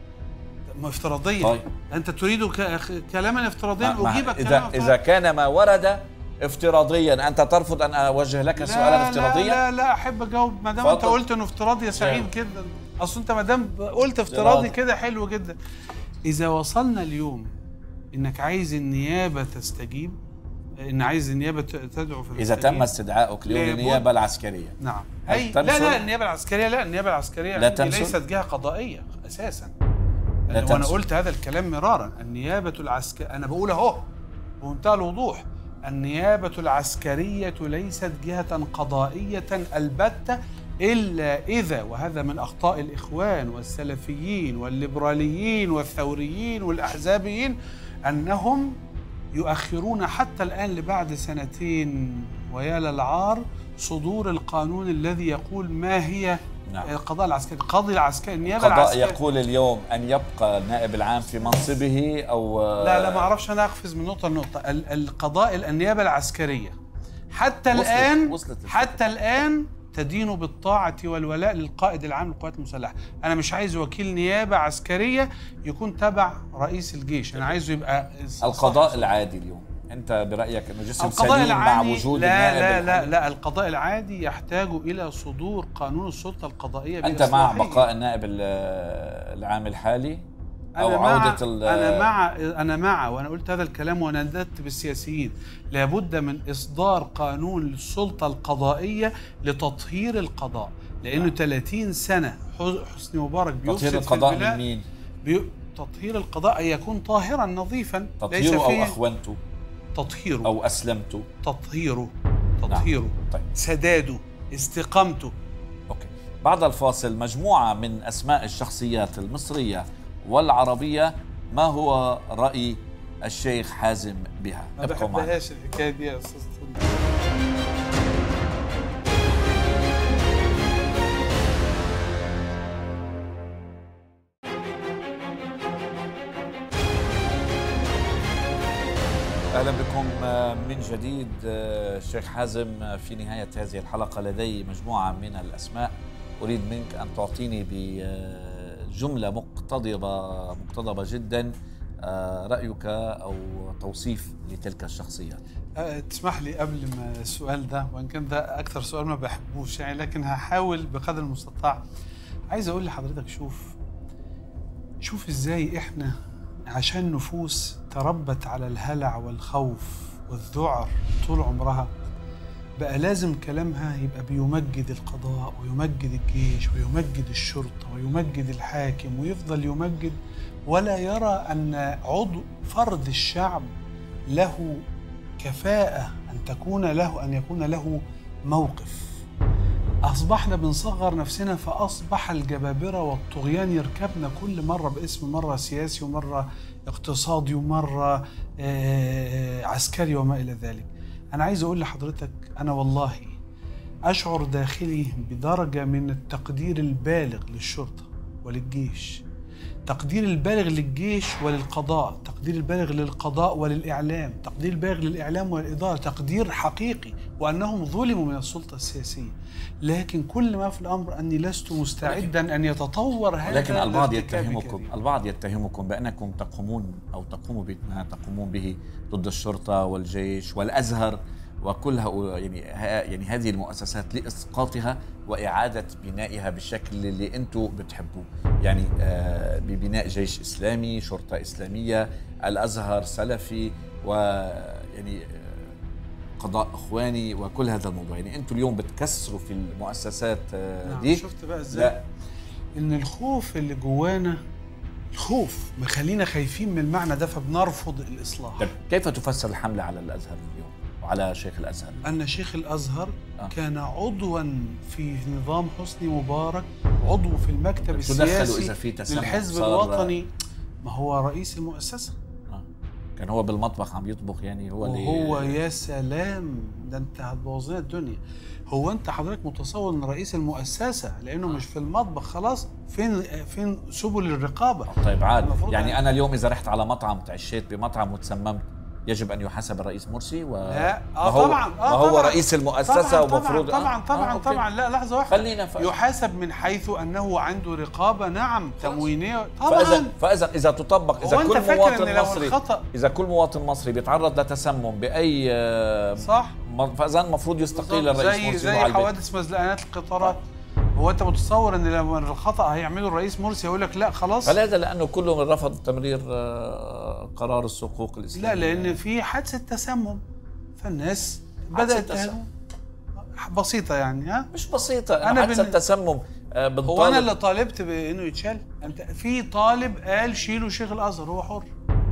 ما افتراضيا طيب. انت تريد ك- كلاما افتراضيا ما- ما- اجيبك إذا كلام إذا كان ما ورد افتراضيا أنت ترفض أن أوجه لك لا سؤالا افتراضيا؟ لا لا لا احب اجاوب ما دام انت اتفضل. قلت انه افتراضي يا سعيد جاوب. كده اصل انت ما دام قلت افتراضي. افتراضي كده حلو جدا اذا وصلنا اليوم انك عايز النيابه تستجيب ان عايز النيابه ت- تدعو في إذا تم استدعائك اليوم لابد- للنيابة العسكرية نعم هل أي لا تمثل؟ لا النيابه العسكريه لا النيابه العسكريه لا عندي تمثل؟ ليست جهه قضائيه اساسا لا وانا تمثل. قلت هذا الكلام مرارا النيابه العسكريه انا بقول اهو بمنتهى الوضوح النيابه العسكريه ليست جهه قضائيه البته الا اذا وهذا من اخطاء الاخوان والسلفيين والليبراليين والثوريين والاحزابيين انهم يؤخرون حتى الآن لبعد سنتين ويا للعار صدور القانون الذي يقول ما هي نعم. القضاء العسكري القاضي العسكري النيابة القضاء العسكرية يقول اليوم أن يبقى النائب العام في منصبه أو لا لا ما اعرفش انا اقفز من نقطه لنقطه ال- القضاء النيابه العسكريه حتى وصلت- الان وصلت الفكرة. حتى الان تدين بالطاعة والولاء للقائد العام للقوات المسلحة أنا مش عايز وكيل نيابة عسكرية يكون تبع رئيس الجيش أنا عايزه يبقى القضاء العادي اليوم أنت برأيك أنه جسم القضاء سليم مع العادي وجود لا النائب لا لا العام؟ لا القضاء العادي يحتاج إلى صدور قانون السلطة القضائية أنت مع بإصلاحه. بقاء النائب ال- العام الحالي أو أنا مع عودة ال- أنا مع أنا مع وأنا قلت هذا الكلام ونددت بالسياسيين لابد من إصدار قانون للسلطة القضائية لتطهير القضاء لأنه 30 سنة حس- حسني مبارك بيفسد تطهير في القضاء البلاد. من مين؟ بي... تطهير القضاء أن يكون طاهرا نظيفا ليس تطهيره أو فيه أخونته تطهيره أو أسلمته تطهيره تطهيره طيب سداده استقامته أوكي بعد الفاصل مجموعة من أسماء الشخصيات المصرية والعربية ما هو رأي الشيخ حازم بها ما ابقوا معنا بحبهاش الحكايه دي يا استاذ طارق. اهلا بكم من جديد الشيخ حازم في نهايه هذه الحلقه لدي مجموعه من الاسماء اريد منك ان تعطيني بجمله مقتضبه مقتضبه جدا آه، رايك او توصيف لتلك الشخصيات أه، تسمح لي قبل ما السؤال ده وان كان ده اكثر سؤال ما بحبوش يعني لكن هحاول بقدر المستطاع عايز اقول لحضرتك شوف شوف ازاي احنا عشان نفوس تربت على الهلع والخوف والذعر طول عمرها بقى لازم كلامها يبقى بيمجد القضاء ويمجد الجيش ويمجد الشرطة ويمجد الحاكم ويفضل يمجد ولا يرى أن عضو فرد الشعب له كفاءة أن تكون له أن يكون له موقف أصبحنا بنصغر نفسنا فأصبح الجبابرة والطغيان يركبنا كل مرة باسم مرة سياسي ومرة اقتصادي ومرة آه، عسكري وما إلى ذلك أنا عايز أقول لحضرتك أنا والله أشعر داخلي بدرجة من التقدير البالغ للشرطة وللجيش تقدير البالغ للجيش وللقضاء تقدير البالغ للقضاء وللإعلام تقدير البالغ للإعلام والإدارة تقدير حقيقي وأنهم ظلموا من السلطة السياسية لكن كل ما في الأمر أني لست مستعدا أن يتطور هذا لكن البعض لارتكاب يتهمكم كبير. البعض يتهمكم بانكم تقومون او تقوموا بما تقومون به ضد الشرطه والجيش والازهر وكل هؤلاء يعني ها- يعني هذه المؤسسات لاسقاطها واعاده بنائها بالشكل اللي انتم بتحبوه يعني آه، ببناء جيش اسلامي شرطه اسلاميه الازهر سلفي ويعني آه، قضاء اخواني وكل هذا الموضوع يعني انتم اليوم بتكسروا في المؤسسات آه، نعم، دي شفت بقى ازاي لا ان الخوف اللي جوانا الخوف مخلينا خايفين من المعنى ده فبنرفض الاصلاح طيب كيف تفسر الحملة على الأزهر اليوم وعلى شيخ الأزهر ان شيخ الازهر آه. كان عضوا في نظام حسني مبارك عضو في المكتب تدخلوا السياسي إذا في تسمم للحزب صار- الوطني ما هو رئيس المؤسسه آه. كان هو بالمطبخ عم يطبخ يعني هو اللي وهو يا سلام ده انت هتبوظ لنا الدنيا هو انت حضرتك متصور ان رئيس المؤسسه لانه مش في المطبخ خلاص فين فين سبل الرقابه طيب عاد المفروض يعني يعني- أنا اليوم إذا رحت على مطعم تعشيت بمطعم وتسممت يجب أن يحاسب الرئيس مرسي و لا ما اه هو طبعا ما اه هو طبعا. رئيس المؤسسة طبعا ومفروض طبعا طبعا آه، طبعا, أوكي. طبعا لا لحظه واحده خلينا ف... يحاسب من حيث انه عنده رقابه نعم تموينيه فإذا طبعا فإذا إذا تطبق إذا هو أنت كل فاكر مواطن إن لو مصري الخطأ- إذا كل مواطن مصري بيتعرض لتسمم بأي آه، صح م- فإذا المفروض يستقيل الرئيس زي مرسي زي ويروح على البيت. حوادث مزلقانات القطارات هو انت متصور ان لما الخطا هيعمله الرئيس مرسي يقول لك لا خلاص فلهذا لانه كله رفض تمرير آه، قرار السقوق الاسلامي لا لان في حادثه تسمم فالناس حادثة بدات تهاجم. بسيطه يعني ها مش بسيطه أنا انا حادثه بن- تسمم آه، هو بنطالب انا اللي طالبت بانه يتشال انت في طالب قال شيلوا شيخ الازهر هو حر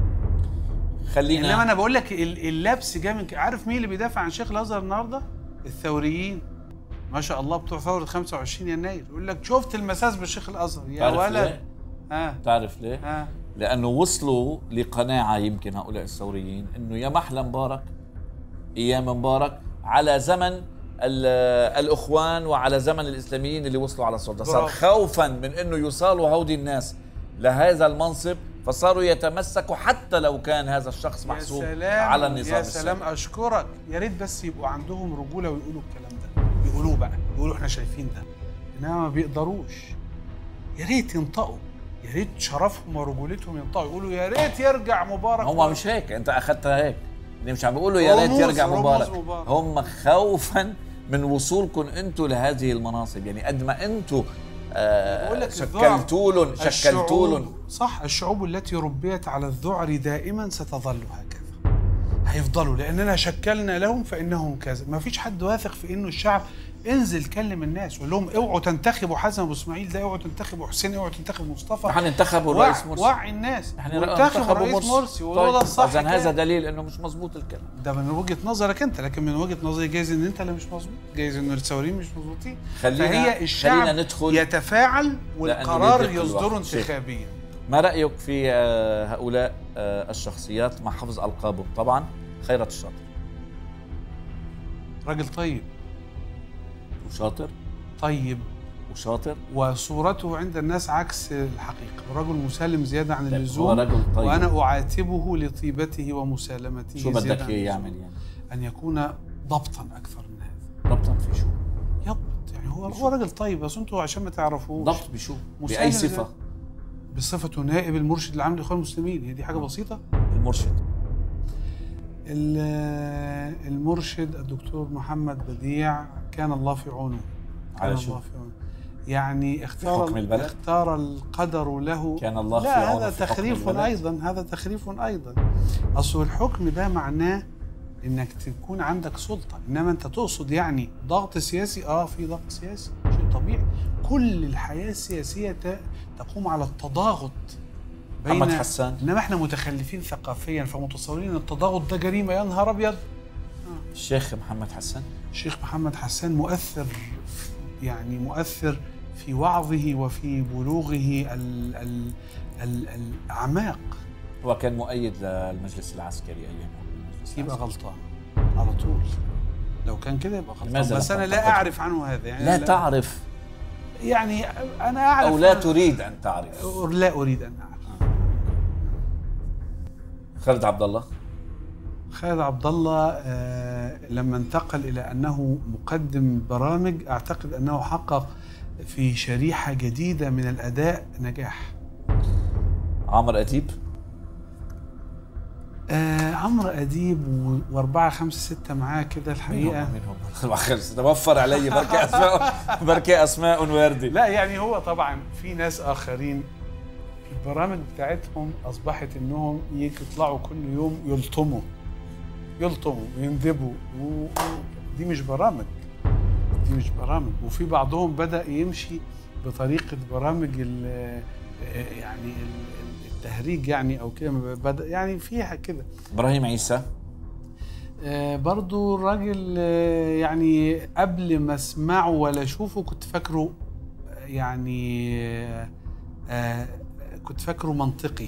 خلينا انما انا بقول لك ال- اللبس جاي من ك- عارف مين اللي بيدافع عن شيخ الازهر النهارده الثوريين ما شاء الله بتوع ثوره 25 يناير يقول لك شفت المساس بالشيخ الازهر يا تعرف ولد ليه؟ ها تعرف ليه؟ ها لانه وصلوا لقناعه يمكن هؤلاء الثوريين انه يا محلى مبارك ايام مبارك على زمن ال- الاخوان وعلى زمن الاسلاميين اللي وصلوا على السلطه صار برافو. خوفا من انه يوصلوا هودي الناس لهذا المنصب فصاروا يتمسكوا حتى لو كان هذا الشخص يا محسوب سلام على النظام يا سلام السابق. اشكرك يا ريت بس يبقوا عندهم رجوله ويقولوا الكلام ده يقولوه بقى يقولوا احنا شايفين ده انما ما بيقدروش يا ريت ينطقوا يا ريت شرفهم ورجولتهم ينطقوا يقولوا يا ريت يرجع مبارك هم مش هيك انت اخذتها هيك اللي مش عم بيقولوا يا ريت رموز- يرجع رموز مبارك مبارك. هم خوفا من وصولكم انتم لهذه المناصب يعني قد ما انتم بقول آه لك شكلتوا لهم شكلتوا لهم الشعوب- صح الشعوب التي ربيت على الذعر دائما ستظل هكذا هيفضلوا لاننا شكلنا لهم فانهم كذا ما فيش حد واثق في انه الشعب انزل كلم الناس قول لهم اوعوا تنتخبوا حسن ابو اسماعيل ده اوعوا تنتخبوا حسين اوعوا تنتخبوا مصطفى نحن انتخبوا وع- الرئيس مرسي وعي الناس نحن وانتخبوا الرئيس مرسي وهو ده طيب الصح اذا هذا كان. دليل انه مش مزبوط الكلام ده من وجهه نظرك انت لكن من وجهه نظري جايز ان انت اللي مش مظبوط جايز ان الثوريين مش مظبوطين خلينا- فهي الشعب خلينا ندخل- يتفاعل والقرار بيدرك الوقت. يصدر شيخ. انتخابيا ما رايك في آه هؤلاء آه الشخصيات مع حفظ القابهم طبعا خيرت الشاطر راجل طيب وشاطر طيب وشاطر وصورته عند الناس عكس الحقيقة رجل مسالم زيادة عن طيب، اللزوم هو رجل طيب. وأنا أعاتبه لطيبته ومسالمته شو بدك زيادة عن اياه اللزوم. يعمل يعني أن يكون ضبطا أكثر من هذا ضبطا في شو يضبط يعني هو هو راجل طيب بس أنتوا عشان ما تعرفوش ضبط بشو مسالم باي زي- صفه بصفته نائب المرشد العام للاخوان المسلمين هي دي حاجه بسيطه المرشد ال- المرشد الدكتور محمد بديع كان الله في عونه كان على شو؟ الله في عونه يعني اختار حكم البلد؟ اختار القدر له كان الله في لا عونه هذا في حكم تخريف البلد؟ ايضا هذا تخريف ايضا اصل الحكم ده معناه انك تكون عندك سلطه انما انت تقصد يعني ضغط سياسي اه في ضغط سياسي شيء طبيعي كل الحياه السياسيه ت- تقوم على التضاغط بين محمد حسان. انما احنا متخلفين ثقافيا فمتصورين ان التضاغط ده جريمه يا نهار ابيض الشيخ محمد حسن الشيخ محمد حسان مؤثر يعني مؤثر في وعظه وفي بلوغه ال ال ال الاعماق هو كان مؤيد للمجلس العسكري ايامها المجلس يبقى العسكري. غلطان على طول لو كان كده يبقى غلطان لماذا بس لا انا لا تعتقد؟ اعرف عنه هذا يعني لا لا تعرف يعني انا اعرف او لا عنه- تريد ان تعرف لا اريد ان اعرف خالد عبد الله خالد عبد الله آه، لما انتقل الى انه مقدم برامج اعتقد انه حقق في شريحه جديده من الاداء نجاح عمرو اديب آه عمرو اديب و- واربعه خمسه سته معاه كده الحقيقه منهم خلص توفر علي بركة اسماء بركة اسماء واردة لا يعني هو طبعا في ناس اخرين البرامج بتاعتهم اصبحت انهم يجي يطلعوا كل يوم يلطموا يلطموا ويندبوا و- و- دي مش برامج دي مش برامج وفي بعضهم بدا يمشي بطريقه برامج ال- يعني ال- التهريج يعني او كده بدا يعني فيها كده ابراهيم عيسى آه، برضو الراجل آه، يعني قبل ما اسمعه ولا اشوفه كنت فاكره آه، يعني آه، آه، كنت فاكره منطقي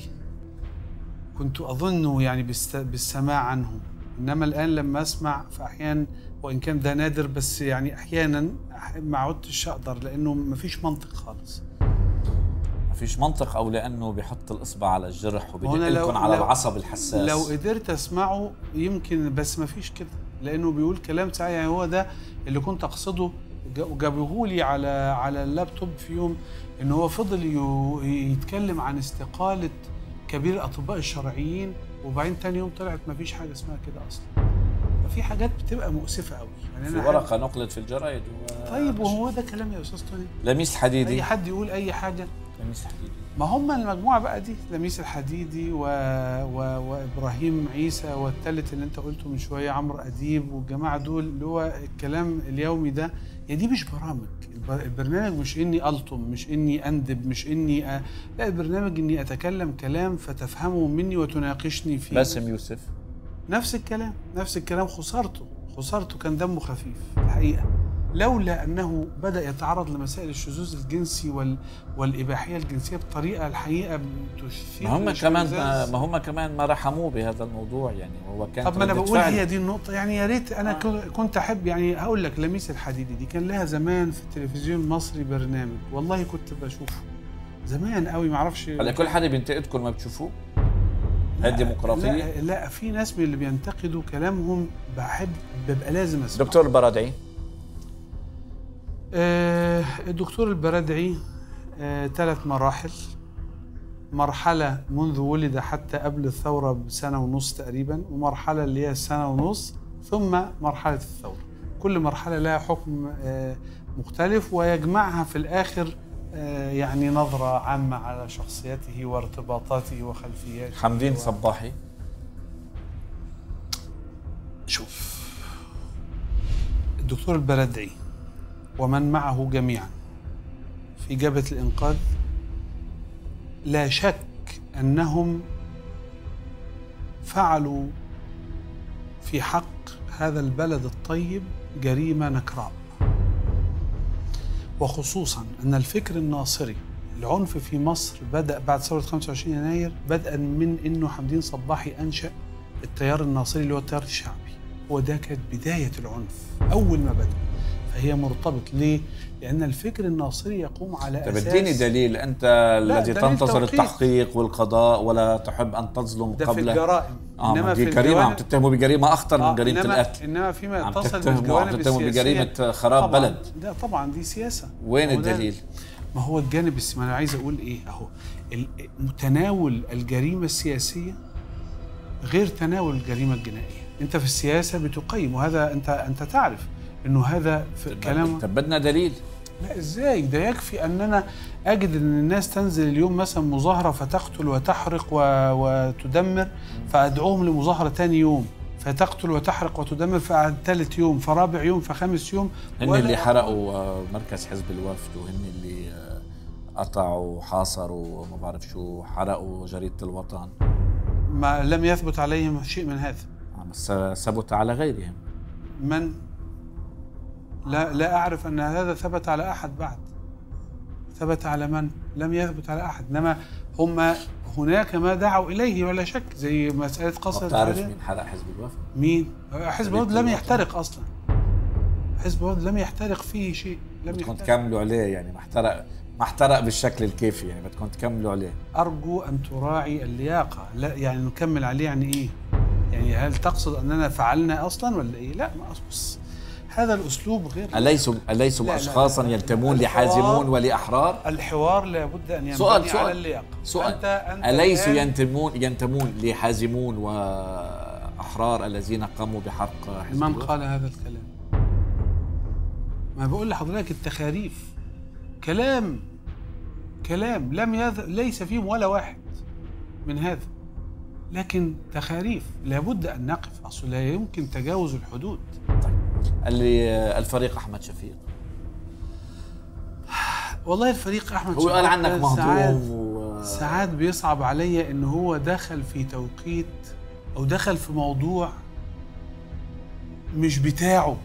كنت اظنه يعني بالست- بالسماع عنه انما الان لما اسمع فاحيانا وان كان ده نادر بس يعني احيانا ما عدتش اقدر لانه ما فيش منطق خالص ما فيش منطق او لانه بيحط الاصبع على الجرح هنا وبيدق لو- لكم على لو- العصب الحساس لو قدرت اسمعه يمكن بس ما فيش كده لانه بيقول كلام ساعة يعني هو ده اللي كنت اقصده جابوه لي على على اللابتوب في يوم ان هو فضل يو- يتكلم عن استقاله كبير الاطباء الشرعيين وبعدين تاني يوم طلعت ما فيش حاجه اسمها كده اصلا ففي حاجات بتبقى مؤسفه قوي يعني في أنا ورقة نقلت في الجرايد و... طيب وهو ده كلام يا استاذ توني لميس حديدي اي حد يقول اي حاجه لميس حديدي ما هم المجموعه بقى دي لميس الحديدي و... و... وابراهيم عيسى والثالث اللي انت قلته من شويه عمرو اديب والجماعه دول اللي هو الكلام اليومي ده يا دي مش برامج الب- البرنامج مش اني الطم مش اني اندب مش اني أ... لا البرنامج اني اتكلم كلام فتفهمه مني وتناقشني فيه باسم يوسف نفس الكلام نفس الكلام خسارته خسارته كان دمه خفيف الحقيقه لولا انه بدا يتعرض لمسائل الشذوذ الجنسي وال... والاباحيه الجنسيه بطريقه الحقيقه تثير ما هم الاشمئزاز. كمان ما هم كمان ما رحموه بهذا الموضوع يعني هو كان طب ما انا ردة بقول فعل. هي دي النقطه يعني يا ريت انا آه. كنت احب يعني هقول لك لميس الحديدي دي كان لها زمان في التلفزيون المصري برنامج والله كنت بشوفه زمان قوي ما اعرفش هلا كل حدا بينتقدكم ما بتشوفوه هاي الديمقراطية لا, لا في ناس من اللي بينتقدوا كلامهم بحب ببقى لازم اسمع دكتور البرادعي آه، الدكتور البرادعي آه، ثلاث مراحل مرحلة منذ ولد حتى قبل الثورة بسنة ونص تقريبا ومرحلة اللي هي سنة ونص ثم مرحلة الثورة كل مرحلة لها حكم آه، مختلف ويجمعها في الآخر آه، يعني نظرة عامة على شخصيته وارتباطاته وخلفياته حمدين و- صباحي شوف الدكتور البردعي ومن معه جميعا في جبهة الإنقاذ لا شك أنهم فعلوا في حق هذا البلد الطيب جريمة نكراء وخصوصا أن الفكر الناصري العنف في مصر بدأ بعد ثورة 25 يناير بدءا من أنه حمدين صباحي أنشأ التيار الناصري اللي هو التيار الشعبي وده كانت بداية العنف أول ما بدأ فهي مرتبط ليه؟ لأن الفكر الناصري يقوم على طيب أساس اديني دليل انت الذي دليل تنتظر توقيت. التحقيق والقضاء ولا تحب ان تظلم ده في قبل الجرائم اه ما دي جريمه الجوانب- عم تتهموا بجريمه اخطر آه، من جريمه إنما القتل انما فيما عم يتصل تتهموا عم بالجوانب تتهموا السياسيه بجريمه خراب طبعاً بلد ده طبعا دي سياسه وين وده- الدليل؟ ما هو الجانب الس- ما انا عايز اقول ايه اهو ال- تناول الجريمه السياسيه غير تناول الجريمه الجنائيه انت في السياسه بتقيم وهذا انت انت تعرف انه هذا في كلام طب بدنا دليل لا ازاي ده يكفي ان انا اجد ان الناس تنزل اليوم مثلا مظاهره فتقتل وتحرق و... وتدمر فادعوهم لمظاهره تاني يوم فتقتل وتحرق وتدمر فثالث يوم فرابع يوم فخامس يوم هن ولا- اللي حرقوا آه، مركز حزب الوفد وهن اللي آه، قطعوا وحاصروا وما بعرف شو حرقوا جريدة الوطن ما لم يثبت عليهم شيء من هذا بس ثبت على غيرهم من لا لا اعرف ان هذا ثبت على احد بعد ثبت على من لم يثبت على احد انما هم هناك ما دعوا اليه ولا شك زي مساله قصر بتعرف الحرية. مين حرق حزب الوفد مين حزب الوفد لم الوطن. يحترق اصلا حزب الوفد لم يحترق فيه شيء لم بدكم يحترق تكملوا عليه يعني ما احترق ما احترق بالشكل الكافي يعني بدكم تكملوا عليه ارجو ان تراعي اللياقه لا يعني نكمل عليه يعني ايه يعني هل تقصد اننا فعلنا اصلا ولا ايه لا ما بص هذا الاسلوب غير أليسوا أليسوا لا، لا، أشخاصا لا، لا. يلتمون الحوار- لحازمون ولأحرار الحوار لابد ان ينبني سؤال على سؤال اللياقه سؤال أنت أنت أليسوا الآن- ينتمون ينتمون لحازمون وأحرار الذين قاموا بحرق حزب من الوفد؟ قال هذا الكلام ما بقول لحضرتك التخاريف كلام كلام لم يذ... ليس فيهم ولا واحد من هذا لكن تخاريف لابد ان نقف اصل لا يمكن تجاوز الحدود اللي الفريق أحمد شفيق والله الفريق احمد هو قال شفيق عنك ده مهضوم ساعات- و... ساعات بيصعب عليا ان هو دخل في توقيت او دخل في موضوع مش بتاعه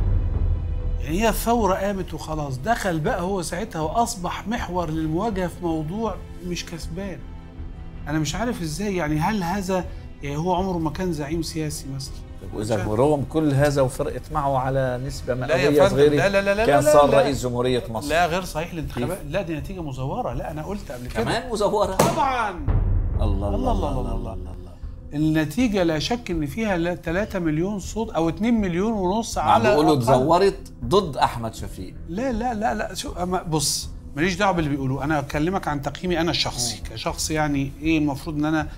يعني هي الثورة قامت وخلاص دخل بقى هو ساعتها واصبح محور للمواجهة في موضوع مش كسبان انا مش عارف ازاي يعني هل هذا يعني هو عمره ما كان زعيم سياسي مثلا وإذا رغم كل هذا وفرقت معه على نسبة لا يا مئوية فندم، صغيرة لا لا لا لا كان لا صار لا. رئيس جمهورية مصر لا غير صحيح الانتخابات لا دي نتيجة مزورة لا انا قلت قبل كده كمان مزورة طبعا الله الله الله الله الله. الله النتيجة لا شك ان فيها 3 مليون صوت او 2 مليون ونص عم على بيقولوا أقل. تزورت ضد أحمد شفيق لا لا لا لا شو أما بص ماليش دعوه باللي بيقولوه انا اكلمك عن تقييمي انا الشخصي كشخص يعني ايه المفروض ان انا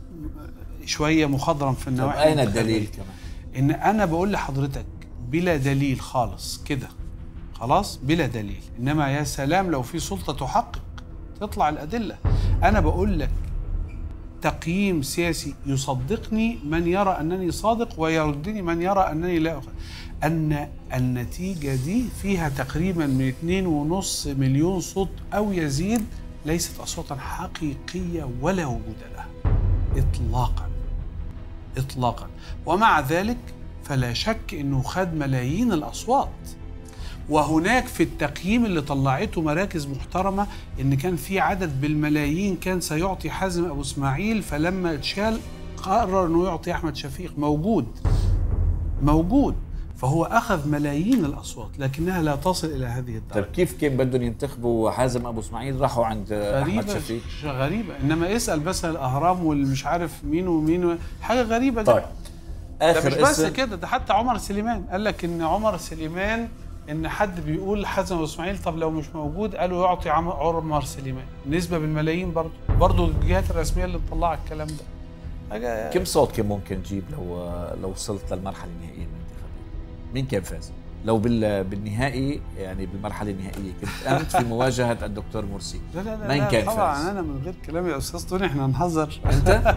شويه مخضرم في طب النواحي أين الانتخابية. الدليل كمان ان انا بقول لحضرتك بلا دليل خالص كده خلاص بلا دليل انما يا سلام لو في سلطه تحقق تطلع الادله انا بقول لك تقييم سياسي يصدقني من يرى انني صادق ويردني من يرى انني لا أخ- ان النتيجه دي فيها تقريبا من اتنين ونص مليون صوت او يزيد ليست اصواتا حقيقيه ولا وجود لها اطلاقا اطلاقا ومع ذلك فلا شك انه خد ملايين الاصوات وهناك في التقييم اللي طلعته مراكز محترمه ان كان في عدد بالملايين كان سيعطي حازم ابو اسماعيل فلما اتشال قرر انه يعطي احمد شفيق موجود موجود فهو اخذ ملايين الاصوات لكنها لا تصل الى هذه طيب الدرجه كيف كان بدهم ينتخبوا حازم أبو إسماعيل راحوا عند أحمد غريبة شفيق ش- غريبة إنما اسأل بس الأهرام والمش عارف مين ومين و... حاجة غريبة طيب ده ده مش آخر بس اسم كده ده حتى عمر سليمان قال لك ان عمر سليمان ان حد بيقول حازم ابو اسماعيل طب لو مش موجود قالوا يعطي عم- عمر سليمان نسبه بالملايين برضه برضه الجهات الرسميه اللي مطلعه الكلام ده حاجه كم صوت كان ممكن تجيب لو لو وصلت للمرحلة النهائية من الانتخابات؟ مين كان فاز؟ لو بال بالنهائي يعني بالمرحلة النهائية كنت أنت في مواجهة الدكتور مرسي لا لا لا, مين لا كان طبعا فاز؟ انا من غير كلام يا استاذ توني احنا نهزر أنت؟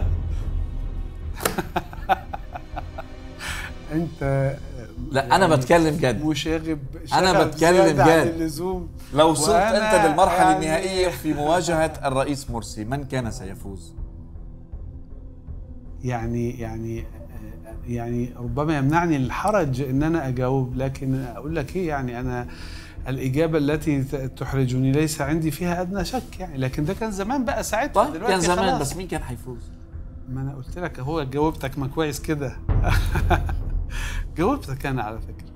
انت لا أنا بتكلم جد مشاغب أنا شغب بتكلم زيادة عن جد. اللزوم لو وصلت وأنا أنت بالمرحلة يعني- النهائية في مواجهة الرئيس مرسي من كان سيفوز؟ يعني يعني يعني ربما يمنعني الحرج ان انا اجاوب لكن اقول لك ايه يعني انا الاجابه التي ت- تحرجني ليس عندي فيها ادنى شك يعني لكن ده كان زمان بقى ساعتها طيب دلوقتي كان زمان خلاص. بس مين كان حيفوز؟ ما انا قلت لك هو جاوبتك ما كويس كده جاوبتك انا على فكره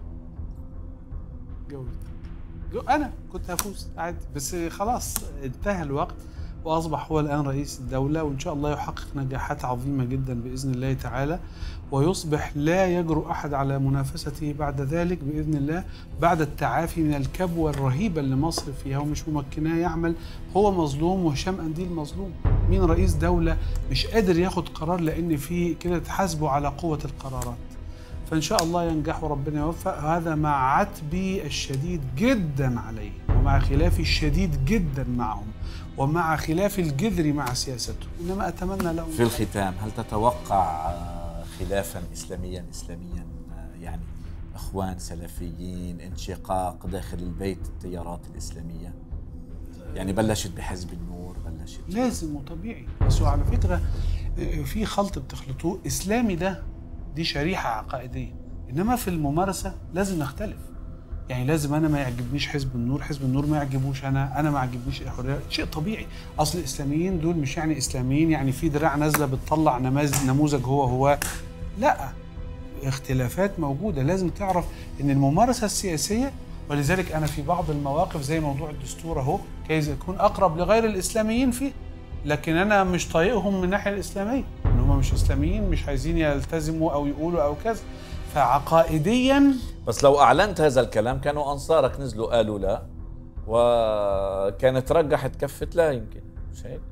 جاوبتك جو انا كنت هفوز عادي بس خلاص انتهى الوقت واصبح هو الان رئيس الدوله وان شاء الله يحقق نجاحات عظيمه جدا باذن الله تعالى ويصبح لا يجرؤ احد على منافسته بعد ذلك باذن الله بعد التعافي من الكبوه الرهيبه اللي مصر فيها ومش ممكناه يعمل هو مظلوم وهشام قنديل مظلوم مين رئيس دوله مش قادر ياخد قرار لان في كده تحاسبه على قوه القرارات فان شاء الله ينجح وربنا يوفق هذا مع عتبي الشديد جدا عليه ومع خلافي الشديد جدا معهم ومع خلافي الجذري مع سياسته انما اتمنى له في الختام هل تتوقع آه، خلافا اسلاميا اسلاميا آه، يعني اخوان سلفيين انشقاق داخل البيت التيارات الاسلاميه يعني بلشت بحزب النور بلشت لازم وطبيعي بس هو على فكره آه، في خلط بتخلطوه اسلامي ده دي شريحه عقائديه انما في الممارسه لازم نختلف يعني لازم انا ما يعجبنيش حزب النور حزب النور ما يعجبوش انا انا ما يعجبنيش الحريه شيء طبيعي اصل الاسلاميين دول مش يعني اسلاميين يعني في دراع نازله بتطلع نماذج نموذج هو هو لا اختلافات موجوده لازم تعرف ان الممارسه السياسيه ولذلك انا في بعض المواقف زي موضوع الدستور اهو كي يكون اقرب لغير الاسلاميين فيه لكن انا مش طايقهم من الناحيه الاسلاميه ان هم مش اسلاميين مش عايزين يلتزموا او يقولوا او كذا فعقائديا بس لو اعلنت هذا الكلام كانوا انصارك نزلوا قالوا لا وكانت رجحت كفه لا يمكن مش هيك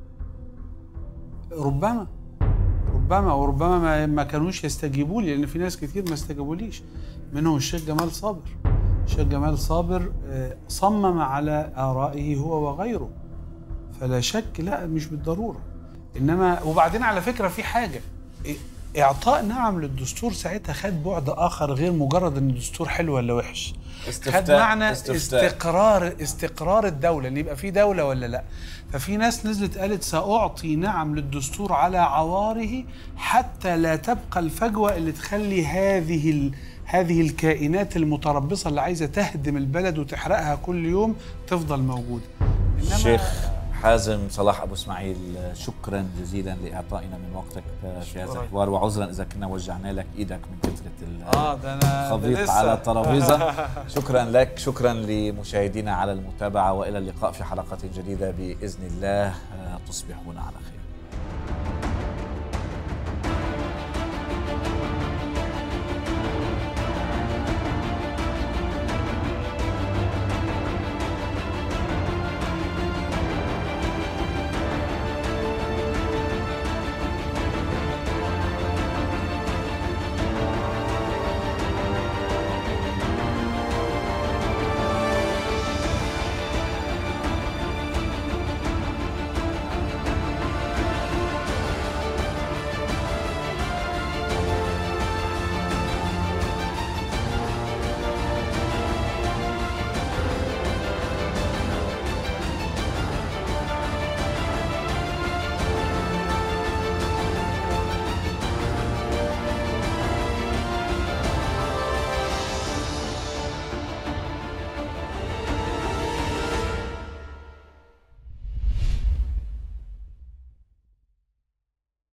ربما ربما وربما ما, ما كانوش يستجيبوا لي لان في ناس كتير ما استجابوليش منهم الشيخ جمال صابر الشيخ جمال صابر آه، صمم على آرائه هو وغيره فلا شك لا مش بالضرورة إنما وبعدين على فكرة في حاجة إ- إعطاء نعم للدستور ساعتها خد بعد آخر غير مجرد إن الدستور حلو ولا وحش خد استفتاء معنى استفتاء. استقرار استقرار الدولة ان يبقى في دولة ولا لا ففي ناس نزلت قالت سأعطي نعم للدستور على عواره حتى لا تبقى الفجوة اللي تخلي هذه ال... هذه الكائنات المتربصة اللي عايزة تهدم البلد وتحرقها كل يوم تفضل موجودة إنما الشيخ حازم صلاح ابو اسماعيل شكرا جزيلا لاعطائنا من وقتك في هذا شكراً. الحوار وعذرا اذا كنا وجعنا لك ايدك من كثره ال- اه ده انا ده خبيط لسه. على الترابيزه شكرا لك شكرا لمشاهدينا على المتابعه والى اللقاء في حلقه جديده باذن الله آه، تصبحون على خير